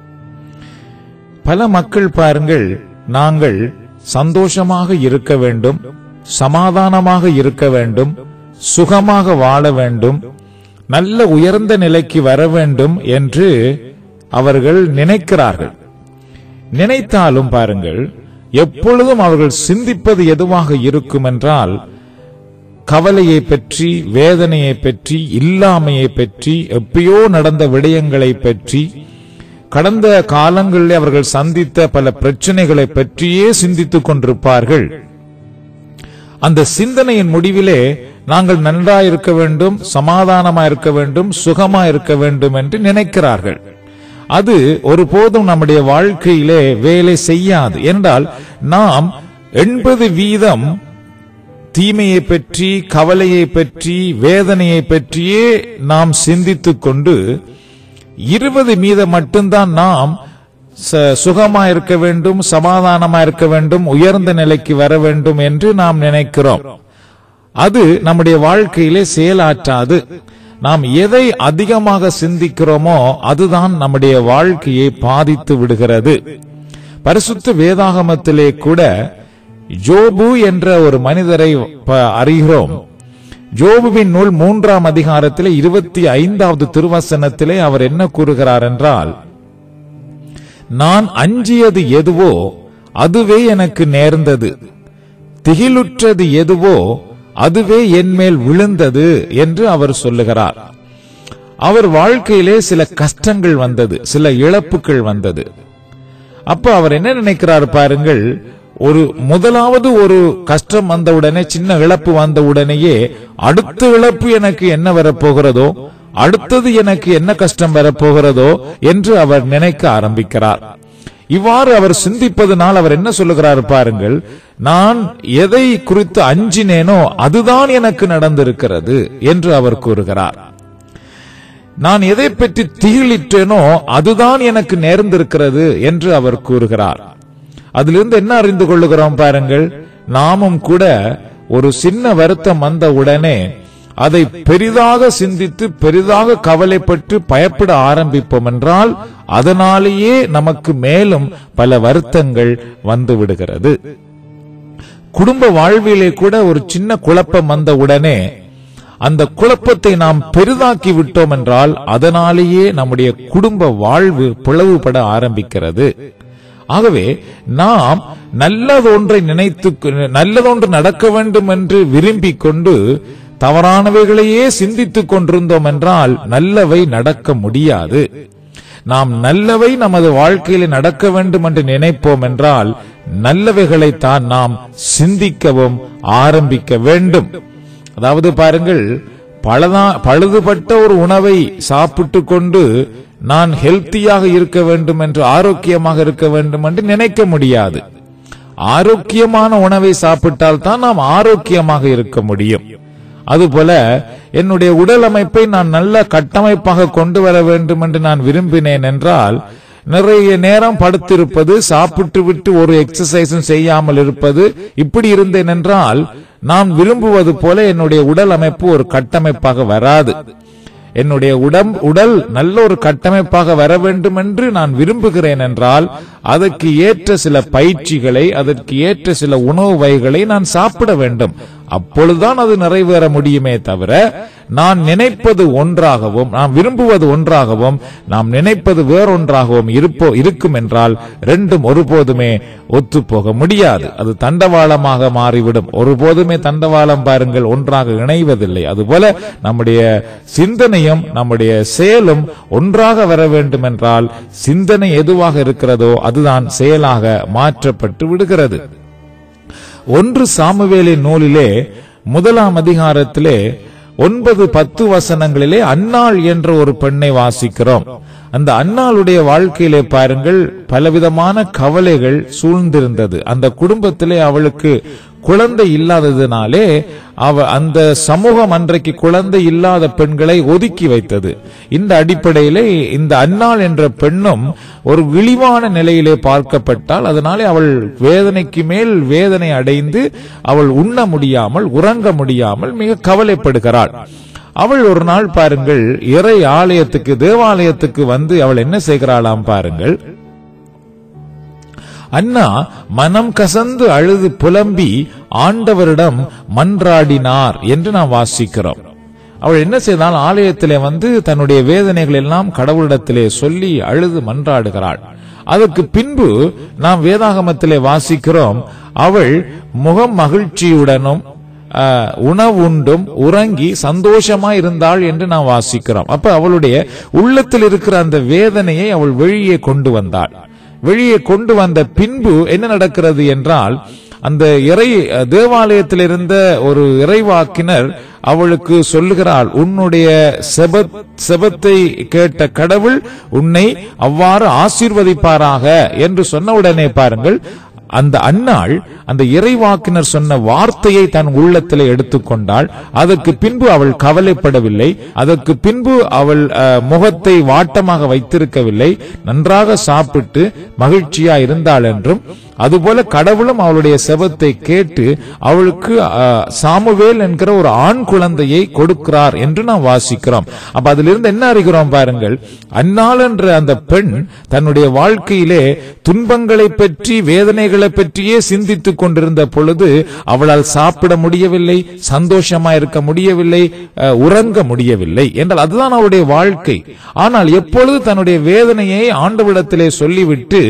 பல மக்கள் பாருங்கள் நாங்கள் சந்தோஷமாக இருக்க வேண்டும் சமாதானமாக இருக்க வேண்டும் சுகமாக வாழ வேண்டும் நல்ல உயர்ந்த நிலைக்கு வர வேண்டும் என்று அவர்கள் நினைக்கிறார்கள் நினைத்தாலும் பாருங்கள் எப்பொழுதும் அவர்கள் சிந்திப்பது எதுவாக இருக்கும் என்றால் கவலையை பற்றி வேதனையை பற்றி இல்லாமையை பற்றி எப்பயோ நடந்த விடயங்களை பற்றி கடந்த காலங்களில் அவர்கள் சந்தித்த பல பிரச்சனைகளை பற்றியே சிந்தித்துக் கொண்டிருப்பார்கள் அந்த சிந்தனையின் முடிவிலே நாங்கள் நன்றாய் இருக்க வேண்டும் சமாதானமா இருக்க வேண்டும் சுகமா இருக்க வேண்டும் என்று நினைக்கிறார்கள் அது ஒருபோதும் நம்முடைய வாழ்க்கையிலே வேலை செய்யாது என்றால் நாம் எண்பது வீதம் தீமையை பற்றி கவலையை பற்றி வேதனையை பற்றியே நாம் சிந்தித்துக் கொண்டு இருபது மீதம் மட்டும்தான் நாம் ச- சுகமா இருக்க வேண்டும் சமாதானமா இருக்க வேண்டும் உயர்ந்த நிலைக்கு வர வேண்டும் என்று நாம் நினைக்கிறோம் அது நம்முடைய வாழ்க்கையிலே செயலாற்றாது நாம் எதை அதிகமாக சிந்திக்கிறோமோ அதுதான் நம்முடைய வாழ்க்கையை பாதித்து விடுகிறது பரிசுத்த வேதாகமத்திலே கூட ஜோபு என்ற ஒரு மனிதரை ப- அறிகிறோம் ஜோபுவின் நூல் மூன்றாம் அதிகாரத்திலே இருபத்தி ஐந்தாவது திருவசனத்திலே அவர் என்ன கூறுகிறார் என்றால் நான் அஞ்சியது எதுவோ அதுவே எனக்கு நேர்ந்தது திகிலுற்றது எதுவோ அதுவே என் மேல் விழுந்தது என்று அவர் சொல்லுகிறார் அவர் வாழ்க்கையிலே சில கஷ்டங்கள் வந்தது சில இழப்புகள் வந்தது அப்ப அவர் என்ன நினைக்கிறார் பாருங்கள் ஒரு முதலாவது ஒரு கஷ்டம் வந்த உடனே சின்ன இழப்பு வந்த உடனேயே அடுத்த இழப்பு எனக்கு என்ன வரப்போகிறதோ அடுத்தது எனக்கு என்ன கஷ்டம் வரப்போகிறதோ என்று அவர் நினைக்க ஆரம்பிக்கிறார் இவ்வாறு அவர் சிந்திப்பதனால் அவர் என்ன சொல்லுகிறார் பாருங்கள் நான் எதை குறித்து அஞ்சினேனோ அதுதான் எனக்கு நடந்திருக்கிறது என்று அவர் கூறுகிறார் நான் எதை பற்றி திகிலிட்டேனோ அதுதான் எனக்கு நேர்ந்திருக்கிறது என்று அவர் கூறுகிறார் அதிலிருந்து என்ன அறிந்து கொள்ளுகிறோம் பாருங்கள் நாமும் கூட ஒரு சின்ன வருத்தம் வந்த உடனே அதை பெரிதாக சிந்தித்து பெரிதாக கவலைப்பட்டு பயப்பட ஆரம்பிப்போம் என்றால் அதனாலேயே நமக்கு மேலும் பல வருத்தங்கள் வந்து விடுகிறது குடும்ப வாழ்விலே கூட ஒரு சின்ன குழப்பம் வந்த உடனே அந்த குழப்பத்தை நாம் பெரிதாக்கி விட்டோம் என்றால் அதனாலேயே நம்முடைய குடும்ப வாழ்வு பிளவுபட ஆரம்பிக்கிறது ஆகவே நாம் நல்லதொன்றை நினைத்து நல்லதொன்று நடக்க வேண்டும் என்று விரும்பிக் கொண்டு தவறானவைகளையே சிந்தித்துக் கொண்டிருந்தோம் என்றால் நல்லவை நடக்க முடியாது நாம் நல்லவை நமது வாழ்க்கையில் நடக்க வேண்டும் என்று நினைப்போம் என்றால் நல்லவைகளைத்தான் நாம் சிந்திக்கவும் ஆரம்பிக்க வேண்டும் அதாவது பாருங்கள் பழதா பழுதுபட்ட ஒரு உணவை சாப்பிட்டு கொண்டு நான் ஹெல்த்தியாக இருக்க வேண்டும் என்று ஆரோக்கியமாக இருக்க வேண்டும் என்று நினைக்க முடியாது ஆரோக்கியமான உணவை சாப்பிட்டால் தான் நாம் ஆரோக்கியமாக இருக்க முடியும் அதுபோல என்னுடைய உடல் அமைப்பை நான் நல்ல கட்டமைப்பாக கொண்டு வர வேண்டும் என்று நான் விரும்பினேன் என்றால் நிறைய நேரம் படுத்திருப்பது சாப்பிட்டு விட்டு ஒரு எக்ஸசைஸும் செய்யாமல் இருப்பது இப்படி இருந்தேன் என்றால் நான் விரும்புவது போல என்னுடைய உடல் அமைப்பு ஒரு கட்டமைப்பாக வராது என்னுடைய உடம் உடல் நல்ல ஒரு கட்டமைப்பாக வர வேண்டும் என்று நான் விரும்புகிறேன் என்றால் அதற்கு ஏற்ற சில பயிற்சிகளை அதற்கு ஏற்ற சில உணவு வகைகளை நான் சாப்பிட வேண்டும் அப்பொழுதுதான் அது நிறைவேற முடியுமே தவிர நான் நினைப்பது ஒன்றாகவும் நான் விரும்புவது ஒன்றாகவும் நாம் நினைப்பது வேறொன்றாகவும் இருப்போ இருக்கும் என்றால் ரெண்டும் ஒருபோதுமே ஒத்துப்போக முடியாது அது தண்டவாளமாக மாறிவிடும் ஒருபோதுமே தண்டவாளம் பாருங்கள் ஒன்றாக இணைவதில்லை அதுபோல நம்முடைய சிந்தனையும் நம்முடைய செயலும் ஒன்றாக வர வேண்டும் என்றால் சிந்தனை எதுவாக இருக்கிறதோ அதுதான் செயலாக மாற்றப்பட்டு விடுகிறது ஒன்று சாமுவேலின் நூலிலே முதலாம் அதிகாரத்திலே ஒன்பது பத்து வசனங்களிலே அன்னாள் என்ற ஒரு பெண்ணை வாசிக்கிறோம் அந்த அன்னாளுடைய வாழ்க்கையிலே பாருங்கள் பலவிதமான கவலைகள் சூழ்ந்திருந்தது அந்த குடும்பத்திலே அவளுக்கு குழந்தை இல்லாததினாலே அவ அந்த சமூகம் அன்றைக்கு குழந்தை இல்லாத பெண்களை ஒதுக்கி வைத்தது இந்த அடிப்படையிலே இந்த அன்னாள் என்ற பெண்ணும் ஒரு இழிவான நிலையிலே பார்க்கப்பட்டால் அதனாலே அவள் வேதனைக்கு மேல் வேதனை அடைந்து அவள் உண்ண முடியாமல் உறங்க முடியாமல் மிக கவலைப்படுகிறாள் அவள் ஒரு நாள் பாருங்கள் இறை ஆலயத்துக்கு தேவாலயத்துக்கு வந்து அவள் என்ன செய்கிறாளாம் பாருங்கள் அண்ணா மனம் கசந்து அழுது புலம்பி ஆண்டவரிடம் மன்றாடினார் என்று நாம் வாசிக்கிறோம் அவள் என்ன செய்தால் ஆலயத்திலே வந்து தன்னுடைய வேதனைகள் எல்லாம் கடவுளிடத்திலே சொல்லி அழுது மன்றாடுகிறாள் அதற்கு பின்பு நாம் வேதாகமத்திலே வாசிக்கிறோம் அவள் முகம் மகிழ்ச்சியுடனும் ஆஹ், உணவுண்டும் உறங்கி சந்தோஷமா இருந்தாள் என்று நாம் வாசிக்கிறோம் அப்ப அவளுடைய உள்ளத்தில் இருக்கிற அந்த வேதனையை அவள் வெளியே கொண்டு வந்தாள் வெளியே கொண்டு வந்த பின்பு என்ன நடக்கிறது என்றால் அந்த இறை தேவாலயத்தில் இருந்த ஒரு இறைவாக்கினர் அவளுக்கு சொல்லுகிறாள் உன்னுடைய செப செபத்தை கேட்ட கடவுள் உன்னை அவ்வாறு ஆசீர்வதிப்பாராக என்று சொன்ன உடனே பாருங்கள் அந்த அன்னாள் அந்த இறைவாக்கினர் சொன்ன வார்த்தையை தன் உள்ளத்திலே எடுத்துக்கொண்டாள் அதற்கு பின்பு அவள் கவலைப்படவில்லை அதற்கு பின்பு அவள் அஹ், முகத்தை வாட்டமாக வைத்திருக்கவில்லை நன்றாக சாப்பிட்டு மகிழ்ச்சியா இருந்தாள் என்றும் அதுபோல கடவுளும் அவளுடைய செபத்தை கேட்டு அவளுக்கு அஹ், சாமுவேல் என்கிற ஒரு ஆண் குழந்தையை கொடுக்கிறார் என்று நாம் வாசிக்கிறோம் அப்ப அதிலிருந்து என்ன அறிகிறோம் பாருங்கள் அன்னாள் என்ற அந்த பெண் தன்னுடைய வாழ்க்கையிலே துன்பங்களை பற்றி வேதனைகளை பற்றியே சிந்தித்துக் கொண்டிருந்த பொழுது அவளால் சாப்பிட முடியவில்லை சந்தோஷமா இருக்க முடியவில்லை அஹ், உறங்க முடியவில்லை என்றால் அதுதான் அவருடைய வாழ்க்கை ஆனால் எப்பொழுது தன்னுடைய வேதனையை ஆண்டவரிடத்திலே சொல்லிவிட்டு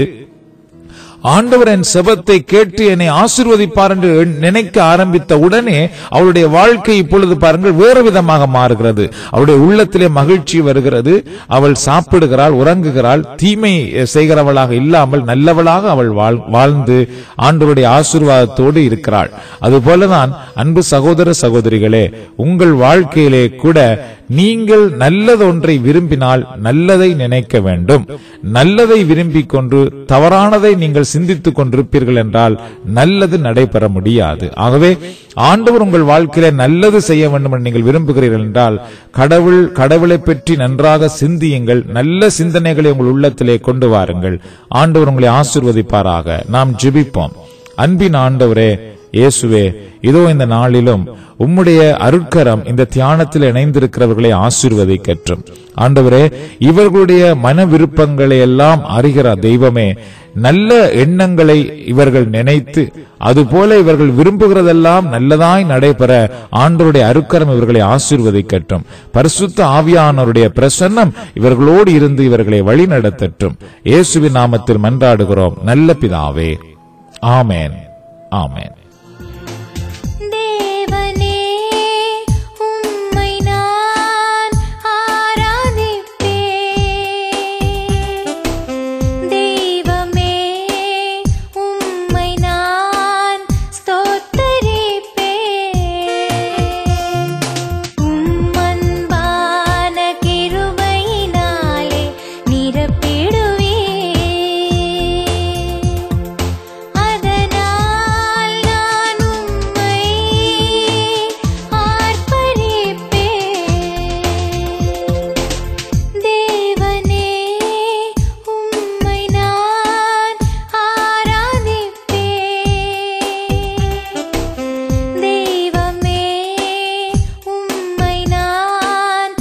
ஆண்டவர் என் செபத்தை கேட்டு என்னை ஆசீர்வதிப்பார் என்று நினைக்க ஆரம்பித்த உடனே அவளுடைய வாழ்க்கை இப்பொழுது பாருங்கள் வேறு விதமாக மாறுகிறது அவளுடைய உள்ளத்திலே மகிழ்ச்சி வருகிறது அவள் சாப்பிடுகிறாள் உறங்குகிறாள் தீமை செய்கிறவளாக இல்லாமல் நல்லவளாக அவள் வாழ்- வாழ்ந்து ஆண்டவருடைய ஆசீர்வாதத்தோடு இருக்கிறாள் அதுபோலதான் அன்பு சகோதர சகோதரிகளே உங்கள் வாழ்க்கையிலே கூட நீங்கள் நல்லதொன்றை விரும்பினால் நல்லதை நினைக்க வேண்டும் நல்லதை விரும்பிக் கொண்டு தவறானதை நீங்கள் சிந்தித்துக் கொண்டிருப்பீர்கள் என்றால் நல்லது நடைபெற முடியாது ஆகவே ஆண்டவர் உங்கள் வாழ்க்கையில நல்லது செய்ய வேண்டும் என்று நீங்கள் விரும்புகிறீர்கள் என்றால் கடவுள் கடவுளை பற்றி நன்றாக சிந்தியுங்கள் நல்ல சிந்தனைகளை உங்கள் உள்ளத்திலே கொண்டு வாருங்கள் ஆண்டவர் உங்களை ஆசிர்வதிப்பாராக நாம் ஜெபிப்போம் அன்பின் ஆண்டவரே இயேசுவே இதோ இந்த நாளிலும் உம்முடைய அருட்கரம் இந்த தியானத்தில் இணைந்திருக்கிறவர்களை ஆசீர்வதிக்கற்றும் ஆண்டவரே இவர்களுடைய மன விருப்பங்களை எல்லாம் அறிகிற தெய்வமே நல்ல எண்ணங்களை இவர்கள் நினைத்து அதுபோல இவர்கள் விரும்புகிறதெல்லாம் நல்லதாய் நடைபெற ஆண்டவருடைய அருட்கரம் இவர்களை ஆசீர்வதிக்கட்டும் பரிசுத்த ஆவியானவருடைய பிரசன்னம் இவர்களோடு இருந்து இவர்களை வழி நடத்தட்டும் இயேசுவின் நாமத்தில் மன்றாடுகிறோம் நல்ல பிதாவே ஆமென் ஆமென் தேவனே உம்மை நான் ஆராதிப்பேன் தெய்வமே உம்மை நான் ஸ்தோத்தரிப்பேன் உம் அன்பான கிருபையினாலே நிரப்பிடுவீர் அதனால் நான் உம்மை ஆர்ப்பரிப்பேன் தேவனே உம்மை நான் ஆராதிப்பேன் தெய்வமே உம்மை நான்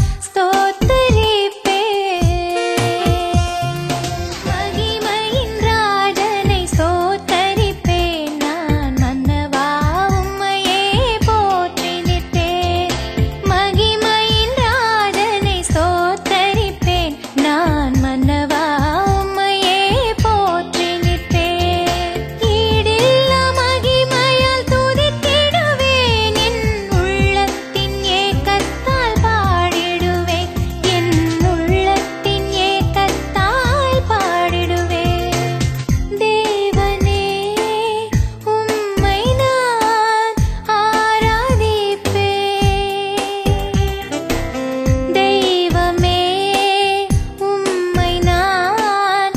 ஸ்தோத்தரிப்பேன் மகிமையின் ராஜனை ஸ்தோத்தரிப்பேன் நான் மன்னவா உம்மையே போற்றி நிற்பேன் மகிமையின் ராஜனை ஸ்தோத்தரிப்பேன் நான் மன்னவா உம்மையே போற்றி நிற்பேன் ஈடில்லா மகிமையால் துதித்திடுவேன் என் உள்ளத்தின் ஏக்கத்தால் பாடிடுவேன் என் உள்ளத்தின் ஏக்கத்தால் பாடிடுவேன் தேவனே உம்மை நான் ஆராதிப்பேன் தெய்வமே உம்மை நான்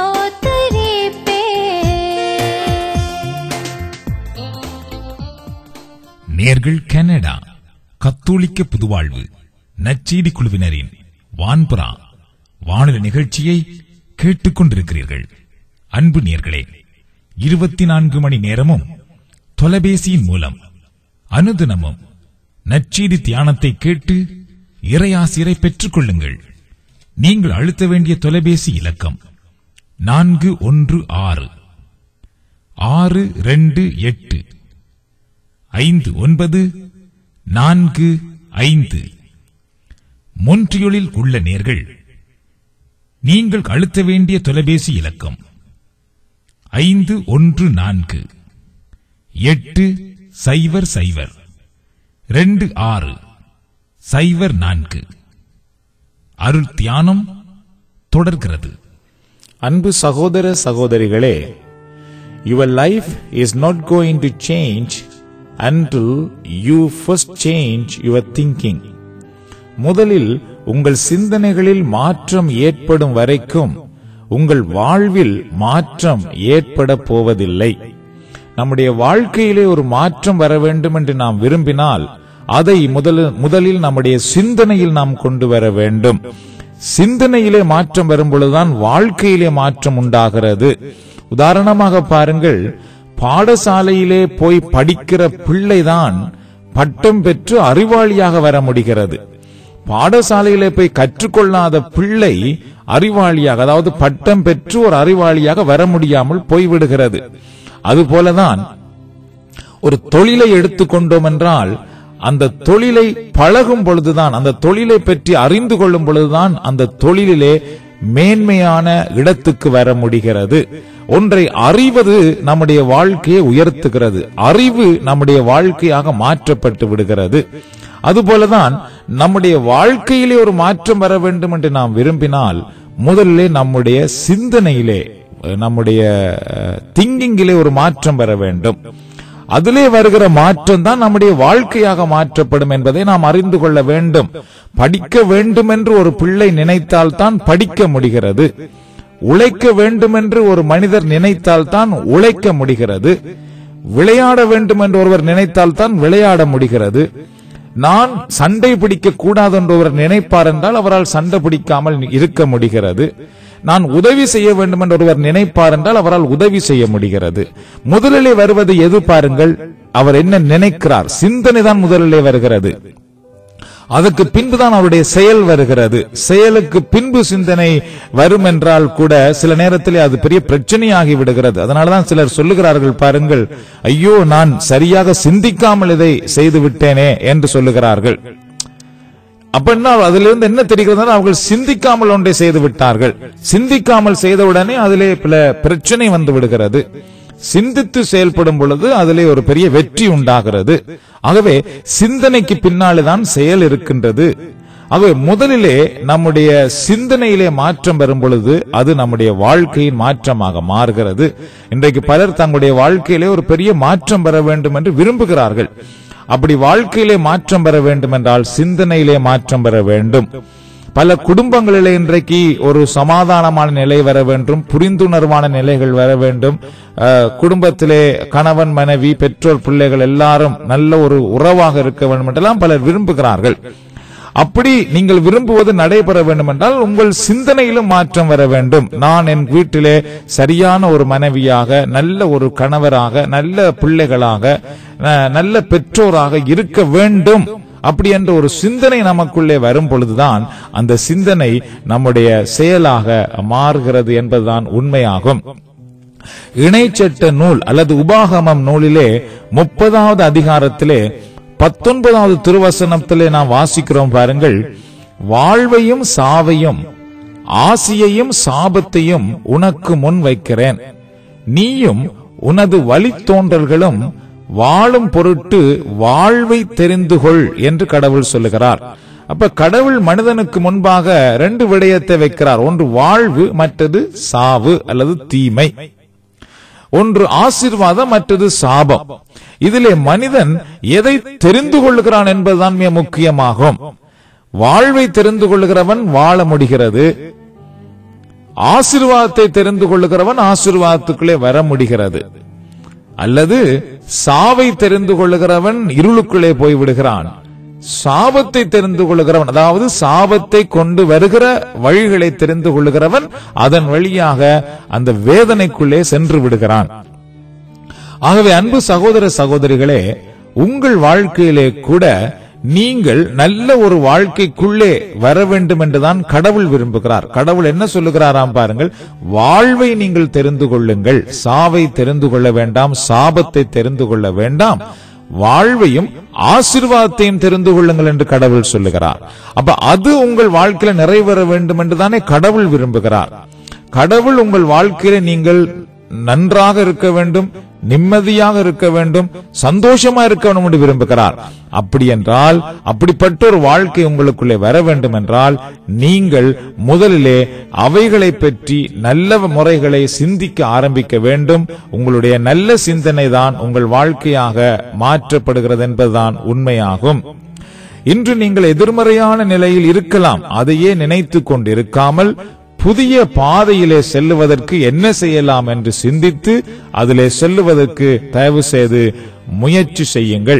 ஸ்தோத்தரிப்பேன் நேர்கள் கனடா கத்தோலிக்க புதுவாழ்வு நச்செய்தி குழுவினரின் வான்புறா வானொலி நிகழ்ச்சியை கேட்டுக்கொண்டிருக்கிறீர்கள் அன்பு நேர்களே இருபத்தி நான்கு மணி நேரமும் தொலைபேசியின் மூலம் அனுதினமும் நற்செய்தி தியானத்தை கேட்டு இறையாசிரை பெற்றுக் கொள்ளுங்கள் நீங்கள் அழுத்த வேண்டிய தொலைபேசி இலக்கம் நான்கு ஒன்று ஆறு ஆறு ரெண்டு எட்டு ஐந்து ஒன்பது நான்கு ஐந்து மொன்றியொலில் உள்ள நேர்கள் நீங்கள் அழுத்த வேண்டிய தொலைபேசி இலக்கம் ஐந்து ஒன்று நான்கு எட்டு சைவர் சைவர் ரெண்டு ஆறு சைவர் நான்கு அருள் தியானம் தொடர்கிறது அன்பு சகோதர சகோதரிகளே your life is not going to change until you first change your thinking முதலில் உங்கள் சிந்தனைகளில் மாற்றம் ஏற்படும் வரைக்கும் உங்கள் வாழ்வில் மாற்றம் ஏற்பட போவதில்லை நம்முடைய வாழ்க்கையிலே ஒரு மாற்றம் வர வேண்டும் என்று நாம் விரும்பினால் அதை முதலில் முதலில் நம்முடைய சிந்தனையில் நாம் கொண்டு வர வேண்டும் சிந்தனையிலே மாற்றம் வரும் பொழுதுதான் வாழ்க்கையிலே மாற்றம் உண்டாகிறது உதாரணமாக பாருங்கள் பாடசாலையிலே போய் படிக்கிற பிள்ளைதான் பட்டம் பெற்று அறிவாளியாக வர முடிகிறது பாடசாலையிலே போய் கற்றுக்கொள்ளாத பிள்ளை அறிவாளியாக அதாவது பட்டம் பெற்று ஒரு அறிவாளியாக வர முடியாமல் போய்விடுகிறது அதுபோலதான் ஒரு தொழிலை எடுத்துக்கொண்டோம் என்றால் அந்த தொழிலை பழகும் பொழுதுதான் அந்த தொழிலை பற்றி அறிந்து கொள்ளும் பொழுதுதான் அந்த தொழிலிலே மேன்மையான இடத்துக்கு வர முடிகிறது ஒன்றை அறிவது நம்முடைய வாழ்க்கையை உயர்த்துகிறது அறிவு நம்முடைய வாழ்க்கையாக மாற்றப்பட்டு விடுகிறது அதுபோலதான் நம்முடைய வாழ்க்கையிலே ஒரு மாற்றம் வர வேண்டும் என்று நாம் விரும்பினால் முதலிலே நம்முடைய சிந்தனையிலே நம்முடைய திங்கிங்கிலே ஒரு மாற்றம் வர வேண்டும் அதிலே வருகிற மாற்றம் தான் நம்முடைய வாழ்க்கையாக மாற்றப்படும் என்பதை நாம் அறிந்து கொள்ள வேண்டும் படிக்க வேண்டும் என்று ஒரு பிள்ளை நினைத்தால் தான் படிக்க முடிகிறது உழைக்க வேண்டும் என்று ஒரு மனிதர் நினைத்தால் தான் உழைக்க முடிகிறது விளையாட வேண்டும் என்று ஒருவர் நினைத்தால் தான் விளையாட முடிகிறது நான் சண்டை பிடிக்க கூடாது என்று ஒருவர் நினைப்பார் என்றால் அவரால் சண்டை பிடிக்காமல் இருக்க முடிகிறது நான் உதவி செய்ய வேண்டும் என்று ஒருவர் நினைப்பார் என்றால் அவரால் உதவி செய்ய முடிகிறது முதலிலே வருவது எது பாருங்கள் அவர் என்ன நினைக்கிறார் சிந்தனை தான் முதலிலே வருகிறது அதற்கு பின்புதான் அவருடைய செயல் வருகிறது செயலுக்கு பின்பு சிந்தனை வரும் என்றால் கூட சில நேரத்திலே அது பெரிய பிரச்சனையாகி விடுகிறது அதனாலதான் சிலர் சொல்லுகிறார்கள் பாருங்கள் ஐயோ நான் சரியாக சிந்திக்காமல் இதை செய்து விட்டேனே என்று சொல்லுகிறார்கள் அப்படின்னா அதிலிருந்து என்ன தெரிகிறது அவர்கள் சிந்திக்காமல் ஒன்றை செய்து விட்டார்கள் சிந்திக்காமல் செய்தவுடனே அதிலே பல பிரச்சனை வந்து விடுகிறது சிந்தித்து செயல்படும் பொழுது அதிலே ஒரு பெரிய வெற்றி உண்டாகிறது ஆகவே சிந்தனைக்கு பின்னால்தான் செயல் இருக்கின்றது ஆகவே முதலிலே நம்முடைய சிந்தனையிலே மாற்றம் வரும் பொழுது அது நம்முடைய வாழ்க்கையின் மாற்றமாக மாறுகிறது இன்றைக்கு பலர் தங்களுடைய வாழ்க்கையிலே ஒரு பெரிய மாற்றம் பெற வேண்டும் என்று விரும்புகிறார்கள் அப்படி வாழ்க்கையிலே மாற்றம் பெற வேண்டும் என்றால் சிந்தனையிலே மாற்றம் பெற வேண்டும் பல குடும்பங்களிலே இன்றைக்கு ஒரு சமாதானமான நிலை வர வேண்டும் புரிந்துணர்வான நிலைகள் வர வேண்டும் அஹ், குடும்பத்திலே கணவன் மனைவி பெற்றோர் பிள்ளைகள் எல்லாரும் நல்ல ஒரு உறவாக இருக்க வேண்டும் என்றெல்லாம் பலர் விரும்புகிறார்கள் அப்படி நீங்கள் விரும்புவது நடைபெற வேண்டும் என்றால் உங்கள் சிந்தனையிலும் மாற்றம் வர வேண்டும் நான் என் வீட்டிலே சரியான ஒரு மனைவியாக நல்ல ஒரு கணவராக நல்ல பிள்ளைகளாக அஹ், நல்ல பெற்றோராக இருக்க வேண்டும் அப்படி என்ற ஒரு சிந்தனை நமக்குள்ளே வரும் பொழுதுதான் அந்த சிந்தனை நம்முடைய செயலாக மாறுகிறது என்பதுதான் உண்மையாகும் இணைச்சட்ட நூல் அல்லது உபாகமம் நூலிலே முப்பதாவது அதிகாரத்திலே பத்தொன்பதாவது திருவசனத்திலே நாம் வாசிக்கிறோம் பாருங்கள் வாழ்வையும் சாவையும் ஆசியையும் சாபத்தையும் உனக்கு முன் வைக்கிறேன் நீயும் உனது வழித்தோன்றல்களும் வாழும் பொருட்டு வாழ்வை தெரிந்து கொள் என்று கடவுள் சொல்லுகிறார் அப்ப கடவுள் மனிதனுக்கு முன்பாக ரெண்டு விடயத்தை வைக்கிறார் ஒன்று வாழ்வு மற்றது சாவு அல்லது தீமை ஒன்று ஆசீர்வாதம் மற்றது சாபம் இதிலே மனிதன் எதை தெரிந்து கொள்ளுகிறான் என்பதுதான் மிக முக்கியமாகும் வாழ்வை தெரிந்து கொள்ளுகிறவன் வாழ முடிகிறது ஆசீர்வாதத்தை தெரிந்து கொள்ளுகிறவன் ஆசீர்வாதத்துக்குள்ளே வர முடிகிறது அல்லது சாவை தெரிந்து கொள்ளுகிறவன் இருளுக்குள்ளே போய் விடுகிறான் சாபத்தை தெரிந்து கொள்ளுகிறவன் அதாவது சாபத்தை கொண்டு வருகிற வழிகளை தெரிந்து கொள்ளுகிறவன் அதன் வழியாக அந்த வேதனைக்குள்ளே சென்று விடுகிறான் ஆகவே அன்பு சகோதர சகோதரிகளே உங்கள் வாழ்க்கையிலே கூட நீங்கள் நல்ல ஒரு வாழ்க்கைக்குள்ளே வர வேண்டும் என்றுதான் கடவுள் விரும்புகிறார் கடவுள் என்ன சொல்லுகிறாராம் பாருங்கள் வாழ்வை நீங்கள் தெரிந்து கொள்ளுங்கள் சாவை தெரிந்து கொள்ள வேண்டாம் சாபத்தை தெரிந்து கொள்ள வேண்டாம் வாழ்வையும் ஆசீர்வாதத்தையும் தெரிந்து கொள்ளுங்கள் என்று கடவுள் சொல்லுகிறார் அப்ப அது உங்கள் வாழ்க்கையில நிறைவேற வேண்டும் என்று தானே கடவுள் விரும்புகிறார் கடவுள் உங்கள் வாழ்க்கையில நீங்கள் நன்றாக இருக்க வேண்டும் நிம்மதியாக இருக்க வேண்டும் சந்தோஷமா இருக்க வேண்டும் என்று விரும்புகிறார் அப்படி என்றால் அப்படிப்பட்ட ஒரு வாழ்க்கை உங்களுக்குள்ளே வர வேண்டும் என்றால் நீங்கள் முதலிலே அவைகளை பற்றி நல்ல முறைகளை சிந்திக்க ஆரம்பிக்க வேண்டும் உங்களுடைய நல்ல சிந்தனை தான் உங்கள் வாழ்க்கையாக மாற்றப்படுகிறது என்பதுதான் உண்மையாகும் இன்று நீங்கள் எதிர்மறையான நிலையில் இருக்கலாம் அதையே நினைத்துக் கொண்டிருக்காமல் புதிய பாதையிலே செல்லுவதற்கு என்ன செய்யலாம் என்று சிந்தித்து அதிலே செல்லுவதற்கு தயவு செய்து முயற்சி செய்யுங்கள்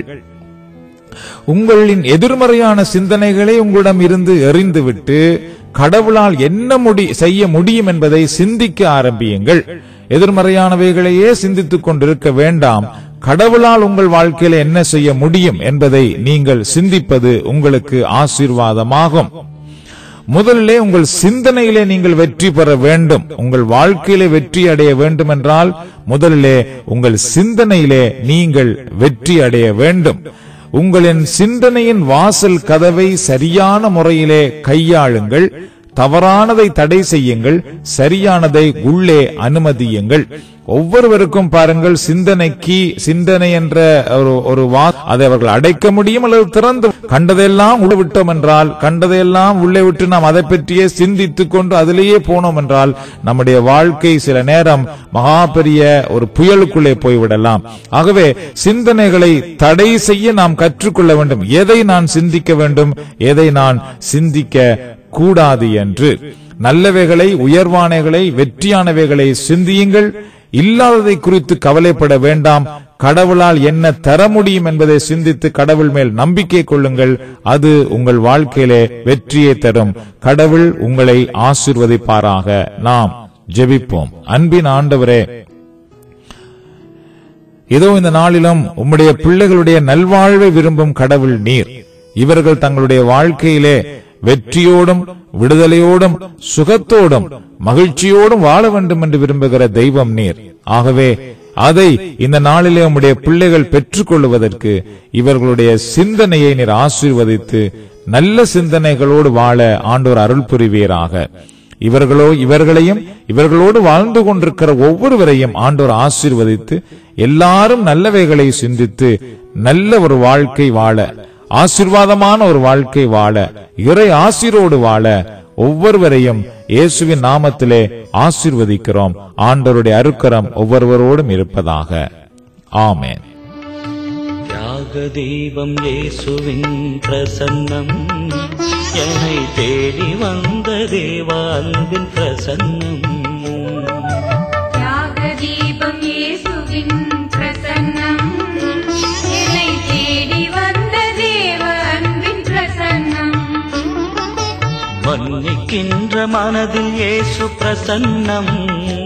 உங்களின் எதிர்மறையான சிந்தனைகளை உங்களிடம் இருந்து எறிந்துவிட்டு கடவுளால் என்ன முடி செய்ய முடியும் என்பதை சிந்திக்க ஆரம்பியுங்கள் எதிர்மறையானவைகளையே சிந்தித்துக் கொண்டிருக்க வேண்டாம் கடவுளால் உங்கள் வாழ்க்கையில என்ன செய்ய முடியும் என்பதை நீங்கள் சிந்திப்பது உங்களுக்கு ஆசீர்வாதமாகும் முதலிலே உங்கள் சிந்தனையிலே நீங்கள் வெற்றி பெற வேண்டும் உங்கள் வாழ்க்கையிலே வெற்றி அடைய வேண்டும் என்றால் முதலிலே உங்கள் சிந்தனையிலே நீங்கள் வெற்றி அடைய வேண்டும் உங்களின் சிந்தனையின் வாசல் கதவை சரியான முறையிலே கையாளுங்கள் தவறானதை தடை செய்யுங்கள் சரியானதை உள்ளே அனுமதியுங்கள் ஒவ்வொருவருக்கும் பாருங்கள் சிந்தனைக்கு சிந்தனை என்ற ஒரு ஒரு வா அதை அவர்கள் அடைக்க முடியும் அல்லது திறந்து கண்டதெல்லாம் உள்ள விட்டோம் என்றால் கண்டதையெல்லாம் உள்ளே விட்டு நாம் அதை பற்றியே சிந்தித்துக் கொண்டு அதிலேயே போனோம் என்றால் நம்முடைய வாழ்க்கை சில நேரம் மகா பெரிய ஒரு புயலுக்குள்ளே போய்விடலாம் ஆகவே சிந்தனைகளை தடை செய்ய நாம் கற்றுக்கொள்ள வேண்டும் எதை நான் சிந்திக்க வேண்டும் எதை நான் சிந்திக்க கூடாது என்று நல்லவைகளை உயர்வானவைகளை வெற்றியானவைகளை சிந்தியுங்கள் இல்லாததை குறித்து கவலைப்பட வேண்டாம் கடவுளால் என்ன தர முடியும் என்பதை சிந்தித்து கடவுள் மேல் நம்பிக்கை கொள்ளுங்கள் அது உங்கள் வாழ்க்கையிலே வெற்றியை தரும் கடவுள் உங்களை ஆசிர்வதிப்பாராக நாம் ஜெபிப்போம் அன்பின் ஆண்டவரே இதோ இந்த நாளிலும் உம்முடைய பிள்ளைகளுடைய நல்வாழ்வை விரும்பும் கடவுள் நீர் இவர்கள் தங்களுடைய வாழ்க்கையிலே வெற்றியோடும் விடுதலையோடும் சுகத்தோடும் மகிழ்ச்சியோடும் வாழ வேண்டும் என்று விரும்புகிற தெய்வம் நீர் ஆகவே அதை இந்த நாளிலே உம்முடைய பிள்ளைகள் பெற்றுக்கொள்வதற்கு இவர்களுடைய சிந்தனையை நீர் ஆசீர்வதித்து நல்ல சிந்தனைகளோடு வாழ ஆண்டோர் அருள் புரிவீராக இவர்களோ இவர்களையும் இவர்களோடு வாழ்ந்து கொண்டிருக்கிற ஒவ்வொருவரையும் ஆண்டோர் ஆசீர்வதித்து எல்லாரும் நல்லவைகளை சிந்தித்து நல்ல ஒரு வாழ்க்கை வாழ ஆசீர்வாதமான ஒரு வாழ்க்கை வாழ இறை ஆசீரோடு வாழ ஒவ்வொருவரையும் இயேசுவின் நாமத்திலே ஆசீர்வதிக்கிறோம் ஆண்டவருடைய அருக்கரம் ஒவ்வொருவரோடும் இருப்பதாக ஆமென் தியாக தீபம் இயேசுவின் பிரசன்னம் என்னை தேடி வந்த தேவா அன்பின் பிரசன்னம் தியாகதீபம் இயேசுவின் பிரசன்னம் என்னை தேடி வந்த தேவ அன்பின் பிரசன்னம் மன்னிக்கின்ற மனதில் இயேசு பிரசன்னம்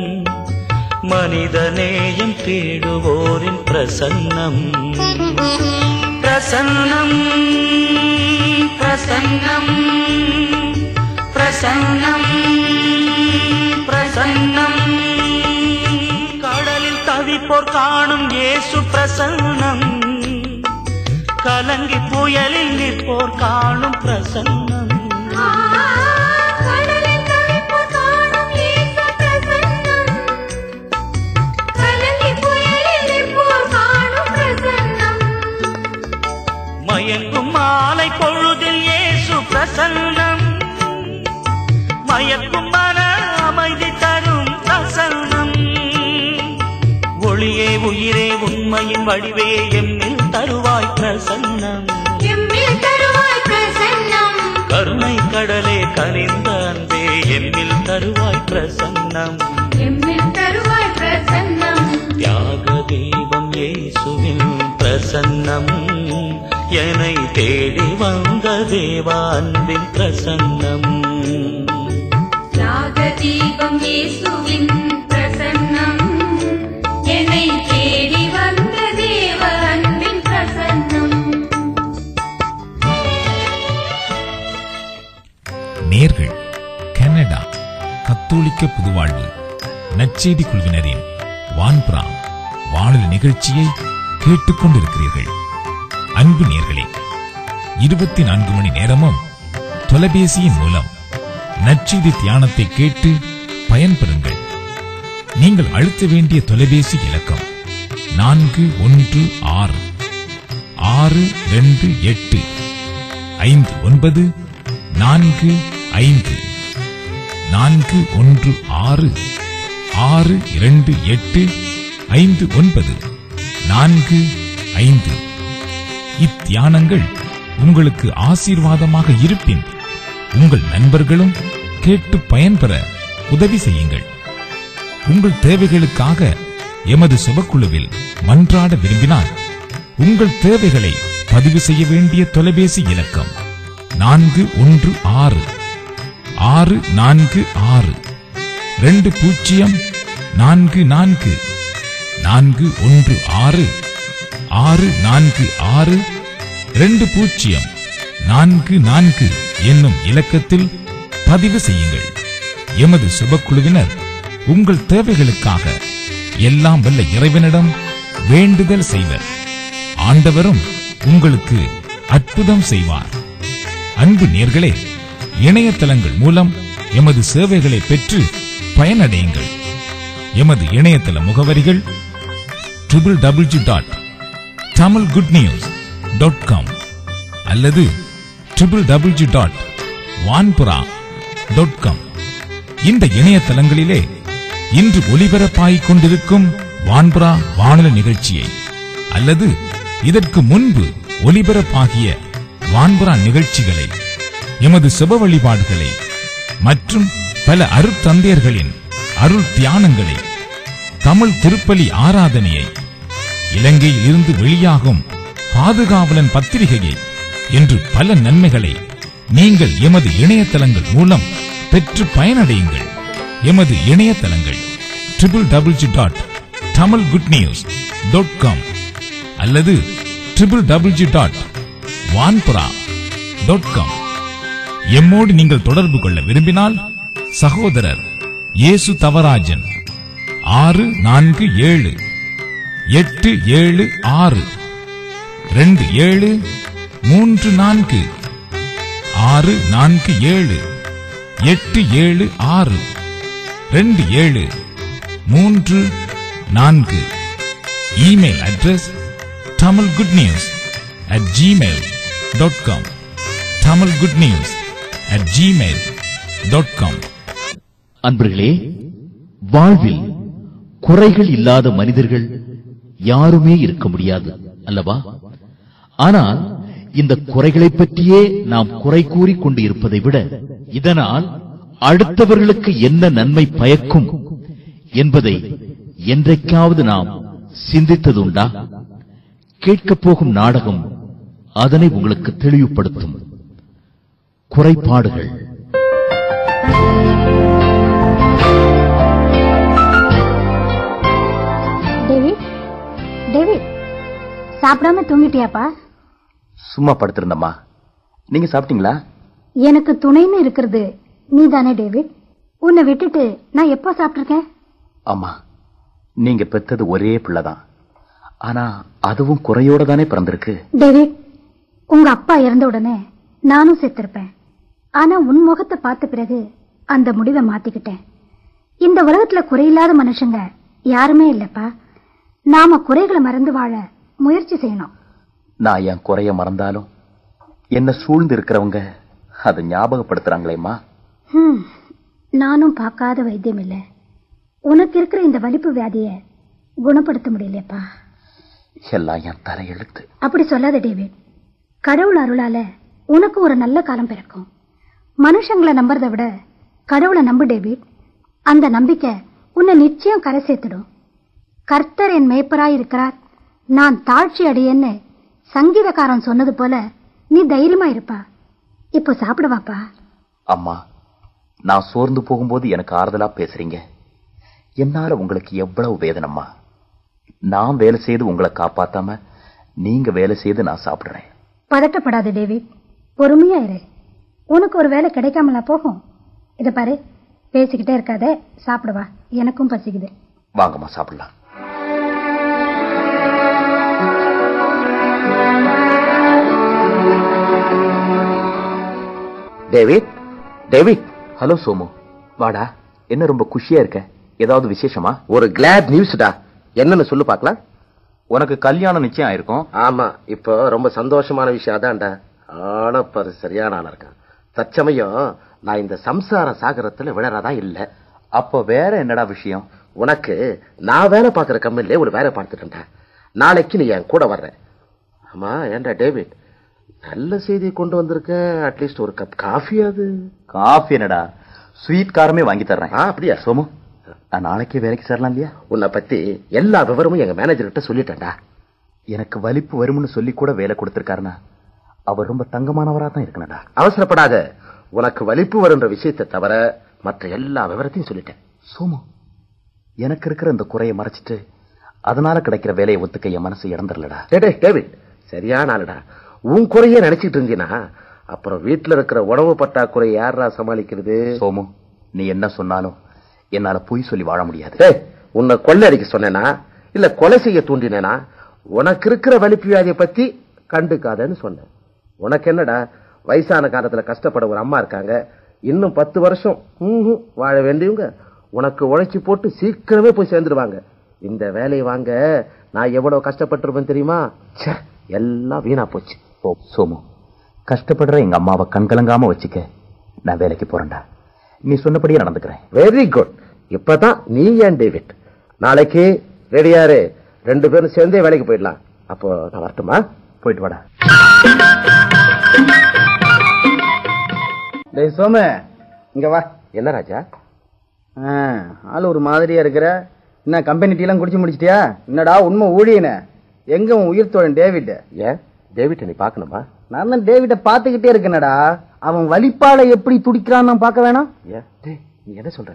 மனிதநேயம் தேடுவோரின் பிரசன்னம் பிரசன்னம் பிரசன்னம் பிரசன்னம் பிரசன்னம் கடலில் தவிப்போர் காணும் இயேசு பிரசன்னம் கலங்கி புயலில் நிற்போர் காணும் பிரசன்னம் கடலின் தவிப்பு காணும் இயேசு பிரசன்னம் கலங்கி புயலில் நிற்போர் காணும் பிரசன்னம் மயங்கும் மாலை பொழுதில் இயேசு பிரசன்னம் மயக்கும் மன அமைதி தரும் பிரசன்னம் ஒளியே உயிரே உண்மையின் வடிவே எம்மில் தருவாய் பிரசன்னம் எம்மில் தருவாய் பிரசன்னம் கருணை கடலே கனிந்த அன்பே எம்மில் தருவாய் பிரசன்னம் எம்மில் தருவாய் பிரசன்னம் தியாக தீபம் இயேசுவின் பிரசன்னம் என்னை தேடி வந்த தேவா அன்பின் பிரசன்னம் தியாகதீபம் இயேசுவின் பிரசன்னம் என்னை தேடி வந்த தேவ அன்பின் பிரசன்னம் புதுவாழ்வு நற்செய்தி குழுவினரின் வான்புறா வானொலி நிகழ்ச்சியை கேட்டுக்கொண்டிருக்கிறீர்கள் அன்பு நேர்களே இருபத்தி நான்கு மணி நேரமும் தொலைபேசியின் மூலம் நற்செய்தி தியானத்தை கேட்டு பயன்பெறுங்கள் நீங்கள் அழுத்த வேண்டிய தொலைபேசி இலக்கம் நான்கு ஒன்று ஆறு ஆறு ரெண்டு எட்டு ஐந்து ஒன்பது நான்கு ஐந்து நான்கு ஒன்று ஆறு ஆறு இரண்டு எட்டு ஐந்து ஒன்பது நான்கு ஐந்து இத்தியானங்கள் உங்களுக்கு ஆசீர்வாதமாக இருப்பின் உங்கள் நண்பர்களும் கேட்டு பயன்பெற உதவி செய்யுங்கள் உங்கள் தேவைகளுக்காக எமது சுபக்குழுவில் மன்றாட விரும்பினால் உங்கள் தேவைகளை பதிவு செய்ய வேண்டிய தொலைபேசி இலக்கம் நான்கு ஒன்று ஆறு ஆறு நான்கு ஆறு ரெண்டு பூஜ்ஜியம் நான்கு நான்கு நான்கு ஒன்று ஆறு ஆறு நான்கு ஆறு ரெண்டு பூஜ்ஜியம் நான்கு நான்கு என்னும் இலக்கத்தில் பதிவு செய்யுங்கள் எமது சுபக்குழுவினர் உங்கள் தேவைகளுக்காக எல்லாம் வல்ல இறைவனிடம் வேண்டுதல் செய்வர் ஆண்டவரும் உங்களுக்கு அற்புதம் செய்வார் அன்பு நேர்களே இணையதளங்கள் மூலம் எமது சேவைகளை பெற்று பயனடையுங்கள் எமது இணையதள முகவரிகள் triple W dot Tamil good news dot com அல்லது triple W dot Vanpura dot com இந்த இணையதளங்களிலே இன்று ஒளிபரப்பாகிக் கொண்டிருக்கும் வான்புரா வானொலி நிகழ்ச்சியை அல்லது இதற்கு முன்பு ஒலிபரப்பாகிய வான்புரா நிகழ்ச்சிகளை எமது சுப வழிபாடுகளை மற்றும் பல அருட்தந்தையர்களின் அருள் தியானங்களை தமிழ் திருப்பலி ஆராதனையை இலங்கையில் இருந்து வெளியாகும் பாதுகாவலன் பத்திரிகையை என்று பல நன்மைகளை நீங்கள் எமது இணையதளங்கள் மூலம் பெற்று பயனடையுங்கள் எமது இணையதளங்கள் triple W dot Tamil good news dot com அல்லது triple W dot Vanpura dot com எம்மோடு நீங்கள் தொடர்பு கொள்ள விரும்பினால் சகோதரர் இயேசு தவராஜன் ஆறு நான்கு ஏழு எட்டு ஏழு ஆறு ரெண்டு ஏழு மூன்று நான்கு ஆறு நான்கு ஏழு எட்டு ஏழு ஆறு ரெண்டு ஏழு மூன்று நான்கு email address Tamil good news at Gmail dot com Tamil good news at Gmail dot com அன்பர்களே வாழ்வில் குறைகள் இல்லாத மனிதர்கள் யாருமே இருக்க முடியாது அல்லவா ஆனால் இந்த குறைகளை பற்றியே நாம் குறை கூறிக் கொண்டு இருப்பதை விட இதனால் அடுத்தவர்களுக்கு என்ன நன்மை பயக்கும் என்பதை என்றைக்காவது நாம் சிந்தித்ததுண்டா கேட்கப் போகும் நாடகம் அதனை உங்களுக்கு தெளிவுபடுத்தும் குறைபாடுகள் டேவிட் டேவிட் சாப்பிடாம தூங்கிட்டியாப்பா சும்மா படுத்திருந்தம்மா நீங்க சாப்பிட்டீங்களா எனக்கு துணைன்னு இருக்கிறது நீ தானே டேவிட் உன்னை விட்டுட்டு நான் எப்போ சாப்பிட்டிருக்கேன் ஆமா நீங்க பெத்தது ஒரே பிள்ளைதான் ஆனா அதுவும் குறையோட தானே பிறந்திருக்கு டேவிட் உங்க அப்பா இறந்த உடனே நானும் செத்திருப்பேன் ஆனா உன் முகத்தை பார்த்த பிறகு அந்த முடிவை மாத்திக்கிட்டேன் இந்த உலகத்துல குறையில்லாத மனுஷங்க யாருமே இல்லப்பா நாம குறைகளை மறந்து வாழ முயற்சி செய்யணும் நான் என் குறைய மறந்தாலும் என்ன சூழ்ந்து இருக்கிறவங்க அதை ஞாபகப்படுத்துறாங்களேம்மா ஹம், நானும் பார்க்காத வைத்தியம் இல்ல உனக்கு இருக்கிற இந்த வலிப்பு வியாதிய குணப்படுத்த முடியலையப்பா எல்லாம் என் தலையெழுத்து அப்படி சொல்லாத டேவிட் கடவுள் அருளால உனக்கு ஒரு நல்ல காலம் பிறக்கும் மனுஷங்களை நம்புறதை விட கடவுளை நம்பு டேவிட் அந்த நம்பிக்கை உன்னை நிச்சயம் கரை சேர்த்துடும் கர்த்தர் என் மேய்ப்பராய் இருக்கிறார் நான் தாழ்ச்சி அடையேன்னு சங்கீதக்காரன் சொன்னது போல நீ தைரியமா இருப்பா இப்போ சாப்பிடுவாப்பா அம்மா நான் சோர்ந்து போகும்போது எனக்கு ஆறுதலா பேசுறீங்க என்னால உங்களுக்கு எவ்வளவு வேதனம்மா நான் வேலை செய்து உங்களை காப்பாத்தாம நீங்க வேலை செய்து நான் சாப்பிடுறேன் பதட்டப்படாத டேவிட் பொறுமையா இரு உனக்கு ஒரு வேலை கிடைக்காமலா போகும் இத பாரு பேசிக்கிட்டே இருக்காதே சாப்பிடுவா எனக்கும் பசிக்குது வாங்கம்மா சாப்பிடலாம் டேவிட் டேவிட் ஹலோ சோமு வாடா என்ன ரொம்ப குஷியா இருக்க ஏதாவது விசேஷமா ஒரு கிளாட் நியூஸ்டா என்னன்னு சொல்லு பார்க்கலாம் உனக்கு கல்யாணம் நிச்சயம் ஆயிருக்கும் ஆமா இப்போ ரொம்ப சந்தோஷமான விஷயம் அதான்டா ஆனா பாரு சரியான ஆளா இருக்கான் தற்சமயம் நான் இந்த சம்சார சாகரத்துல விழறதா இல்ல அப்ப வேற என்னடா விஷயம் உனக்கு நான் வேலை பார்க்குற கம்பெனிலே ஒரு வேலை பார்த்துட்டேன்டா நாளைக்கு நீ என் கூட வர்ற ஆமா ஏன்டா டேவிட் நல்ல செய்தி கொண்டு வந்திருக்க அட்லீஸ்ட் ஒரு கப் காஃபி அது காஃபி என்னடா ஸ்வீட் காரமே வாங்கி தர்றேன் ஆ அப்படியா சோமு நான் நாளைக்கே வேலைக்கு சேரலாம் இல்லையா உன்னை பத்தி எல்லா விவரமும் எங்க மேனேஜர் கிட்ட சொல்லிட்டேன்டா எனக்கு வலிப்பு வரும்னு சொல்லி கூட வேலை கொடுத்திருக்காருனா அவர் ரொம்ப தங்கமானவரா தான் இருக்கணும்டா அவசரப்படாத உனக்கு வலிப்பு வருன்ற விஷயத்தை தவிர மற்ற எல்லா விவரத்தையும் சொல்லிட்டேன் சோமு எனக்கு இருக்கிற இந்த குறையை மறைச்சிட்டு அதனால கிடைக்கிற வேலையை ஒத்துக்க என் மனசு இறந்துடலடா டேய், டேய், டேவிட் சரியான ஆளுடா உன் குறையே நினைச்சிட்டு இருந்தீனா அப்புறம் வீட்டுல இருக்கிற உணவு பற்றாக்குறை யாரா சமாளிக்கிறது சோமு நீ என்ன சொன்னாலும் என்னால பொய் சொல்லி வாழ முடியாது டேய், உன்னை கொள்ளடிக்க சொன்னேனா இல்ல கொலை செய்ய தூண்டினேனா உனக்கு இருக்கிற வலிப்பு வியாதியை பத்தி கண்டுக்காதன்னு சொன்னேன் உனக்கு என்னடா வயசான காலத்துல கஷ்டப்பட ஒரு அம்மா இருக்காங்க இன்னும் பத்து வருஷம் ம்ஹும், வாழ வேண்டியவங்க உனக்கு உழைச்சி போட்டு சீக்கிரமே போய் சேர்ந்துருவாங்க இந்த வேலையை வாங்க நான் எவ்வளவு கஷ்டப்பட்டிருப்பேன் தெரியுமா ச்சே, எல்லாம் வீணா போச்சு ஓ சோமு கஷ்டப்படுற எங்க அம்மாவை கண்கலங்காம வச்சுக்க நான் வேலைக்கு போறேன்டா நீ சொன்னபடியே நடந்துக்கிறேன் வெரி குட் இப்பதான் நீ ஏன் டேவிட் நாளைக்கு ரெடியாரு ரெண்டு பேரும் சேர்ந்தே வேலைக்கு போயிடலாம் அப்போ நான் வரட்டுமா போயிட்டு வாடா டேய் சோமு இங்க வா என்ன ராஜா ஆ, ஆள் ஒரு மாதிரியா இருக்கிற என்ன கம்பெனி டீலாம் குடிச்சு முடிச்சிட்டியா என்னடா உண்மை ஊழியனே எங்க உன் உயிர் தோழன் டேவிட் ஏன் டேவிட் நீ பார்க்கணுமா நான் தான் டேவிட பாத்துக்கிட்டே இருக்கேனடா அவன் வலிப்பால எப்படி துடிக்கிறான்னு நான் பார்க்க வேணாம் ஏன் டேய் நீ என்ன சொல்ற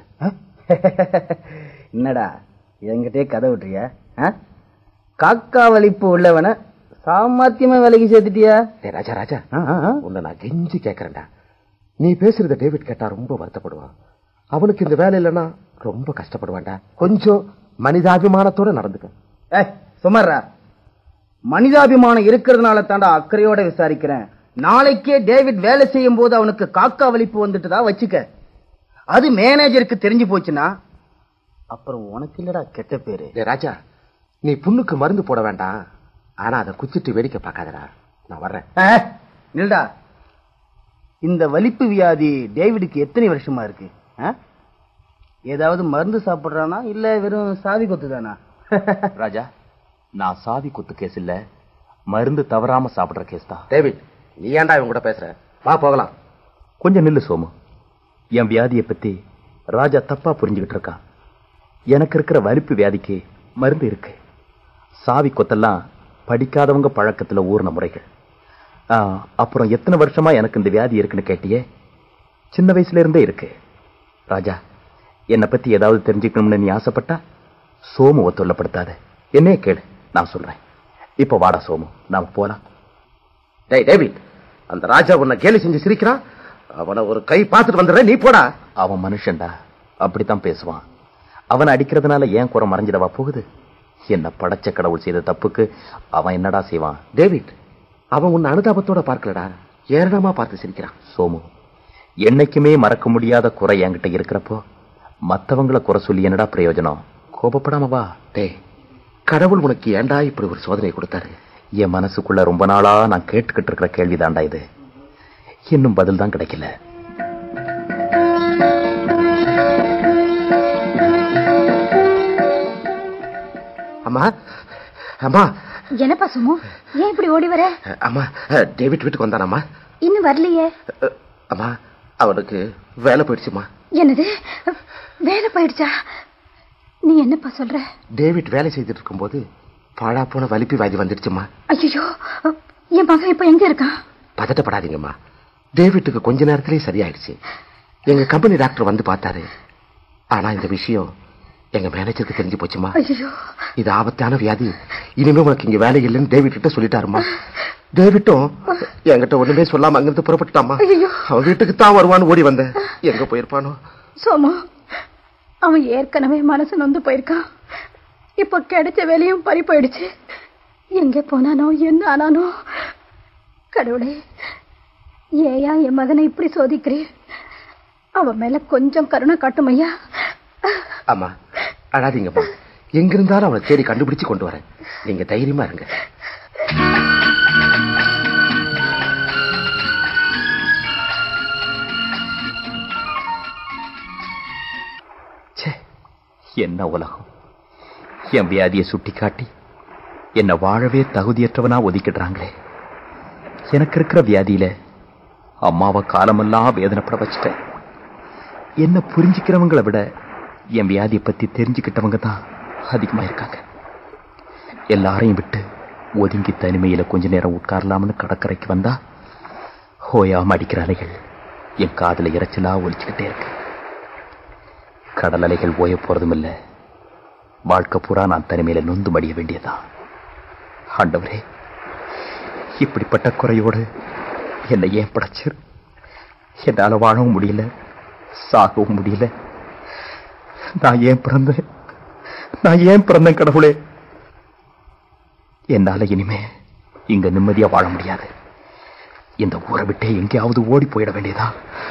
என்னடா என்கிட்டயே கதை விட்டுறிய ஆ? காக்கா வலிப்பு உள்ளவன சாமர்த்தியமா வேலைக்கு சேர்த்துட்டியா டேய் ராஜா ராஜா ஆ, ஆ, ஆ. உன்னை நான் கெஞ்சி கேட்கறேன்டா நீ பேசுறத டேவிட் கேட்டா ரொம்ப வருத்தப்படுவான் அவனுக்கு இந்த வேலை இல்லைன்னா ரொம்ப கஷ்டப்படுவான்டா கொஞ்சம் மனிதாபிமானத்தோட நடந்துக்க ஏய் சுமர்ரா மனிதாபிமானம் இருக்கிறதுனால தாண்டா அக்கறையோட விசாரிக்கிறேன் நாளைக்கே டேவிட் வேலை செய்யும் போது அவனுக்கு காக்கா வலிப்பு வந்துட்டுதா வச்சுக்க அது மேனேஜருக்கு தெரிஞ்சு போச்சுன்னா அப்புறம் உனக்கு இல்லடா கெட்ட பேரு டேய் ராஜா நீ புண்ணுக்கு மருந்து போட வேண்டாம் ஆனா அதை குச்சிட்டு வேடிக்கை பார்க்காதடா நான் வர்றேன் ஆ, நில்டா இந்த வலிப்பு வியாதி டேவிடுக்கு எத்தனை வருஷமா இருக்கு ஆ? ஏதாவது மருந்து சாப்பிடுறானா இல்ல வெறும் சாவி கொத்துதானா ராஜா நான் சாவி குத்து கேஸ் இல்ல மருந்து தவறாம சாப்பிடுற கேஸ் தான் டேவிட் நீ ஏன்டா இவன் கூட பேசுற வா போகலாம் கொஞ்சம் நில்லு சோமு என் வியாதியை பத்தி ராஜா தப்பா புரிஞ்சுக்கிட்டு இருக்கான் எனக்கு இருக்கிற வலிப்பு வியாதிக்கு மருந்து இருக்கு சாவி கொத்தெல்லாம் படிக்காதவங்க பழக்கத்துல ஊர்ன முறைகள் ஆ, அப்புறம் எத்தனை வருஷமா எனக்கு இந்த வியாதி இருக்குன்னு கேட்டியே சின்ன வயசுல இருந்தே இருக்கு ராஜா என்னை பத்தி ஏதாவது தெரிஞ்சுக்கணும்னு நீ ஆசைப்பட்டா சோமுவை தொல்லப்படுத்தாத என்னையே கேளு நான் சொல்றேன் இப்ப வாடா சோமு நாம போலாம் டேய் டேவிட் அந்த ராஜா உன்னை கேலி செஞ்சு சிரிக்கிறான் அவனை ஒரு கை பார்த்துட்டு வந்துடுறேன் நீ போடா அவன் மனுஷன்டா அப்படித்தான் பேசுவான் அவனை அடிக்கிறதுனால ஏன் குறை மறைஞ்சிடவா போகுது என்ன படைச்ச கடவுள் செய்த தப்புக்கு அவன் என்னடா செய்வான் டேவிட் அவன் உன்னை அனுதாபத்தோட பார்க்கலடா ஏரணமா பார்த்து சிரிக்கிறான் சோமு என்னைக்குமே மறக்க முடியாத குறை என்கிட்ட இருக்கிறப்போ மத்தவங்கள குறை சொல்லி என்னடா பிரயோஜனம் கோபப்படாம வா டேய் கடவுள் உனக்கு ஏன்டா இப்படி ஒரு சோதனை கொடுத்தாரு என் மனசுக்குள்ள ரொம்ப நாளா நான் கேட்டுக்கிட்டு இருக்கிற கேள்விதான்டா இது இன்னும் பதில் தான் கிடைக்கல அம்மா அம்மா என்னப்பா சுமு ஏன் இப்படி ஓடி வர அம்மா டேவிட் வீட்டுக்கு வந்தானம்மா இன்னும் வரலையே அம்மா அவனுக்கு வேலை போயிடுச்சுமா என்னது வேலை போயிடுச்சா நீ என்னப்பா சொல்ற டேவிட் வேலை செய்துட்டு இருக்கும்போது பாழா போன வலிப்பு வியாதி வந்துடுச்சுமா ஐயோ என் மகன் இப்ப எங்க இருக்கான் பதட்டப்படாதீங்கம்மா டேவிட்டுக்கு கொஞ்ச நேரத்திலேயே சரியாயிடுச்சு எங்க கம்பெனி டாக்டர் வந்து பார்த்தாரு ஆனா இந்த விஷயம் எங்க மேனேஜருக்கு தெரிஞ்சு போச்சுமா ஐயோ இது ஆபத்தான வியாதி இனிமே உனக்கு இங்க வேலை இல்லைன்னு டேவிட் கிட்ட சொல்லிட்டாருமா டேவிட்டும் என்கிட்ட ஒண்ணுமே சொல்லாம அங்கிருந்து புறப்பட்டுட்டாமா ஐயையோ. அவன் வீட்டுக்கு தான் வருவான்னு ஓடி வந்தேன் எங்க போயிருப்பானோ சோமு அவன் ஏற்கனவே மனசு நொந்து போயிருக்கான் இப்போ கிடைச்ச வேலையும் பறி போயிடுச்சு எங்கே போனானோ என்ன ஆனானோ கடவுளே ஏயா என் மகனை இப்படி சோதிக்கிறேன் அவன் மேல கொஞ்சம் கருணை காட்டும் ஐயா அம்மா அழாதீங்கம்மா எங்கிருந்தாலும் அவனை தேடி கண்டுபிடிச்சு கொண்டு வரேன் நீங்க தைரியமா இருங்க என்ன உலகம் என் வியாதியை சுட்டி காட்டி என்னை வாழவே தகுதியற்றவனா ஒதுக்கிடுறாங்களே எனக்கு இருக்கிற வியாதியில அம்மாவை காலமெல்லாம் வேதனைப்பட வச்சுட்டேன் என்ன புரிஞ்சுக்கிறவங்களை விட என் வியாதியை பத்தி தெரிஞ்சுக்கிட்டவங்க தான் அதிகமா இருக்காங்க எல்லாரையும் விட்டு ஒதுங்கி தனிமையில கொஞ்ச நேரம் உட்காரலாம்னு கடற்கரைக்கு வந்தா ஹோயாம அடிக்கிற அலைகள் என் காதுல இறைச்சலா ஒலிச்சுக்கிட்டே இருக்கு கடல் அலைகள் ஓய போறதும் இல்ல வாழ்க்கை பூரா நான் தனிமையில நொந்து மடிய வேண்டியதா ஆண்டவரே இப்படிப்பட்ட குறையோடு என்னை ஏன் படைச்சு என்னால வாழவும் முடியல சாகவும் முடியல நான் ஏன் பிறந்தேன் நான் ஏன் பிறந்தேன் கடவுளே என்னால இனிமே இங்க நிம்மதியா வாழ முடியாது இந்த ஊரை விட்டே எங்கேயாவது ஓடி போயிட வேண்டியதா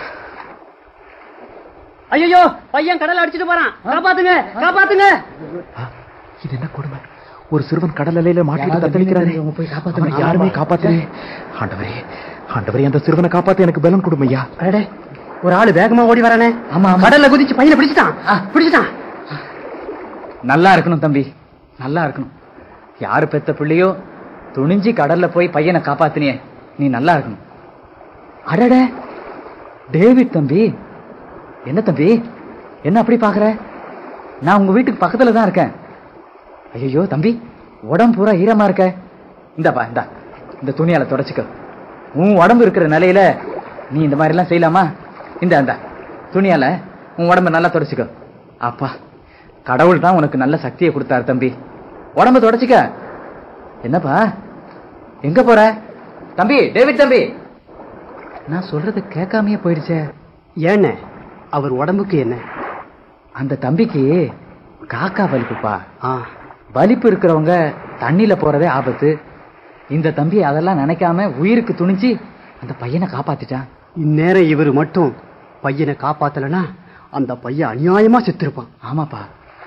ஐயோ பையன் கடல் அடிச்சிட்டு போறான் காப்பாத்துங்க காப்பாத்துங்க இது என்ன கொடுமை ஒரு சிறுவன் கடல் அலையில மாட்டிட்டு தத்தளிக்கிறாரே அவனை யாருமே காப்பாத்தலே ஆண்டவரே ஆண்டவரே அந்த சிறுவனை காப்பாத்த எனக்கு பலம் கொடுமையா அடடே ஒரு ஆளு வேகமா ஓடி வரானே ஆமா கடல்ல குதிச்சு பையனை பிடிச்சிட்டான் பிடிச்சிட்டான் நல்லா இருக்கணும் தம்பி நல்லா இருக்கணும் யாரு பெத்த பிள்ளையோ துணிஞ்சு கடல்ல போய் பையனை காப்பாத்தினியே நீ நல்லா இருக்கணும் அடட டேவிட் தம்பி என்ன தம்பி என்ன அப்படி பாக்குற நான் உங்க வீட்டுக்கு பக்கத்துல தான் இருக்கேன் ஐயோ தம்பி உடம்பு பூரா ஈரமா இருக்க இந்தாப்பா இந்தா இந்த துணியால தொடச்சுக்க உன் உடம்பு இருக்கிற நிலையில நீ இந்த மாதிரி எல்லாம் செய்யலாமா இந்த இந்த துணியால உன் உடம்ப நல்லா தொடச்சுக்க அப்பா கடவுள் தான் உனக்கு நல்ல சக்தியை கொடுத்தாரு தம்பி உடம்ப தொடச்சுக்க என்னப்பா எங்க போற தம்பி டேவிட் தம்பி நான் சொல்றது கேட்காமயே போயிடுச்சே ஏண்ணே அவர் உடம்புக்கு என்ன அந்த தம்பிக்கு காக்கா வலிப்புப்பா வலிப்பு இருக்கிறவங்க தண்ணியில போறதே ஆபத்து இந்த தம்பி அதெல்லாம் நினைக்காம உயிருக்கு துணிஞ்சு அந்த பையனை காப்பாத்திட்டான் இந்நேரம் இவர் மட்டும் பையனை காப்பாத்தலனா அந்த பையன் அநியாயமா செத்துருப்பான் ஆமாப்பா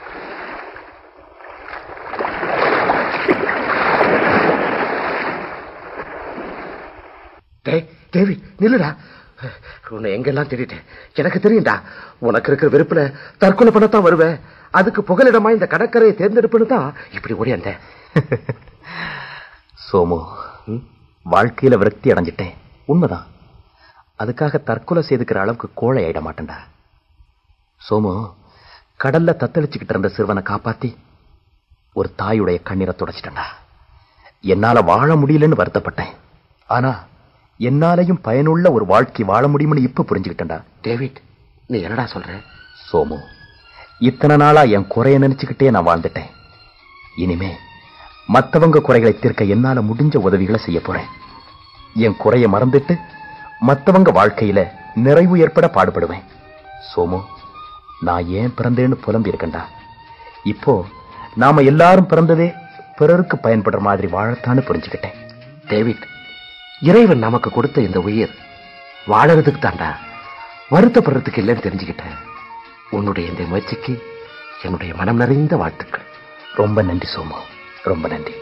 டேய் தேவி நில்லுடா உன்னை எங்கெல்லாம் தேடிட்டேன் எனக்கு தெரியும்டா உனக்கு இருக்கிற வெறுப்புல தற்கொலை பண்ணத்தான் வருவேன் அதுக்கு புகலிடமா இந்த கடற்கரையை தேர்ந்தெடுப்புன்னு தான் இப்படி ஓடியாந்தேன் சோமு வாழ்க்கையில விரக்தி அடைஞ்சிட்டேன் உண்மைதான் அதுக்காக தற்கொலை செய்துக்கிற அளவுக்கு கோழை ஆயிட மாட்டேன்டா சோமு கடல்ல தத்தளிச்சுக்கிட்டு இருந்த சிறுவனை காப்பாத்தி ஒரு தாயுடைய கண்ணீரை துடைச்சிட்டேன்டா என்னால வாழ முடியலன்னு வருத்தப்பட்டேன் ஆனா என்னாலையும் பயனுள்ள ஒரு வாழ்க்கை வாழ முடியும்னு இப்ப புரிஞ்சுக்கிட்டேன்டா டேவிட் நீ என்னடா சொல்ற சோமு இத்தனை நாளா என் குறைய நினைச்சுக்கிட்டே நான் வாழ்ந்துட்டேன் இனிமே மத்தவங்க குறைகளை தீர்க்க என்னால முடிஞ்ச உதவிகளை செய்ய போறேன் என் குறைய மறந்துட்டு மத்தவங்க வாழ்க்கையில நிறைவு ஏற்பட பாடுபடுவேன் சோமு நான் ஏன் பிறந்தேன்னு புலம்பி இருக்கேன்டா இப்போ நாம எல்லாரும் பிறந்ததே பிறருக்கு பயன்படுற மாதிரி வாழத்தான்னு புரிஞ்சுக்கிட்டேன் டேவிட் இறைவன் நமக்கு கொடுத்த இந்த உயிர் வாழறதுக்கு தாண்டா வருத்தப்படுறதுக்கு இல்லைன்னு தெரிஞ்சுக்கிட்டேன் உன்னுடைய இந்த முயற்சிக்கு என்னுடைய மனம் நிறைந்த வாழ்த்துக்கள் ரொம்ப நன்றி சோமு ரொம்ப நன்றி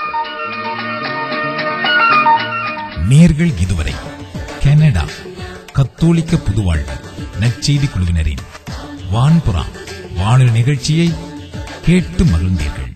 நேர்கள் இதுவரை கனடா கத்தோலிக்க புதுவாழ்வு நற்செய்தி குழுவினரின் வான்புறா வானொலி நிகழ்ச்சியை கேட்டு மகிழ்ந்தீர்கள்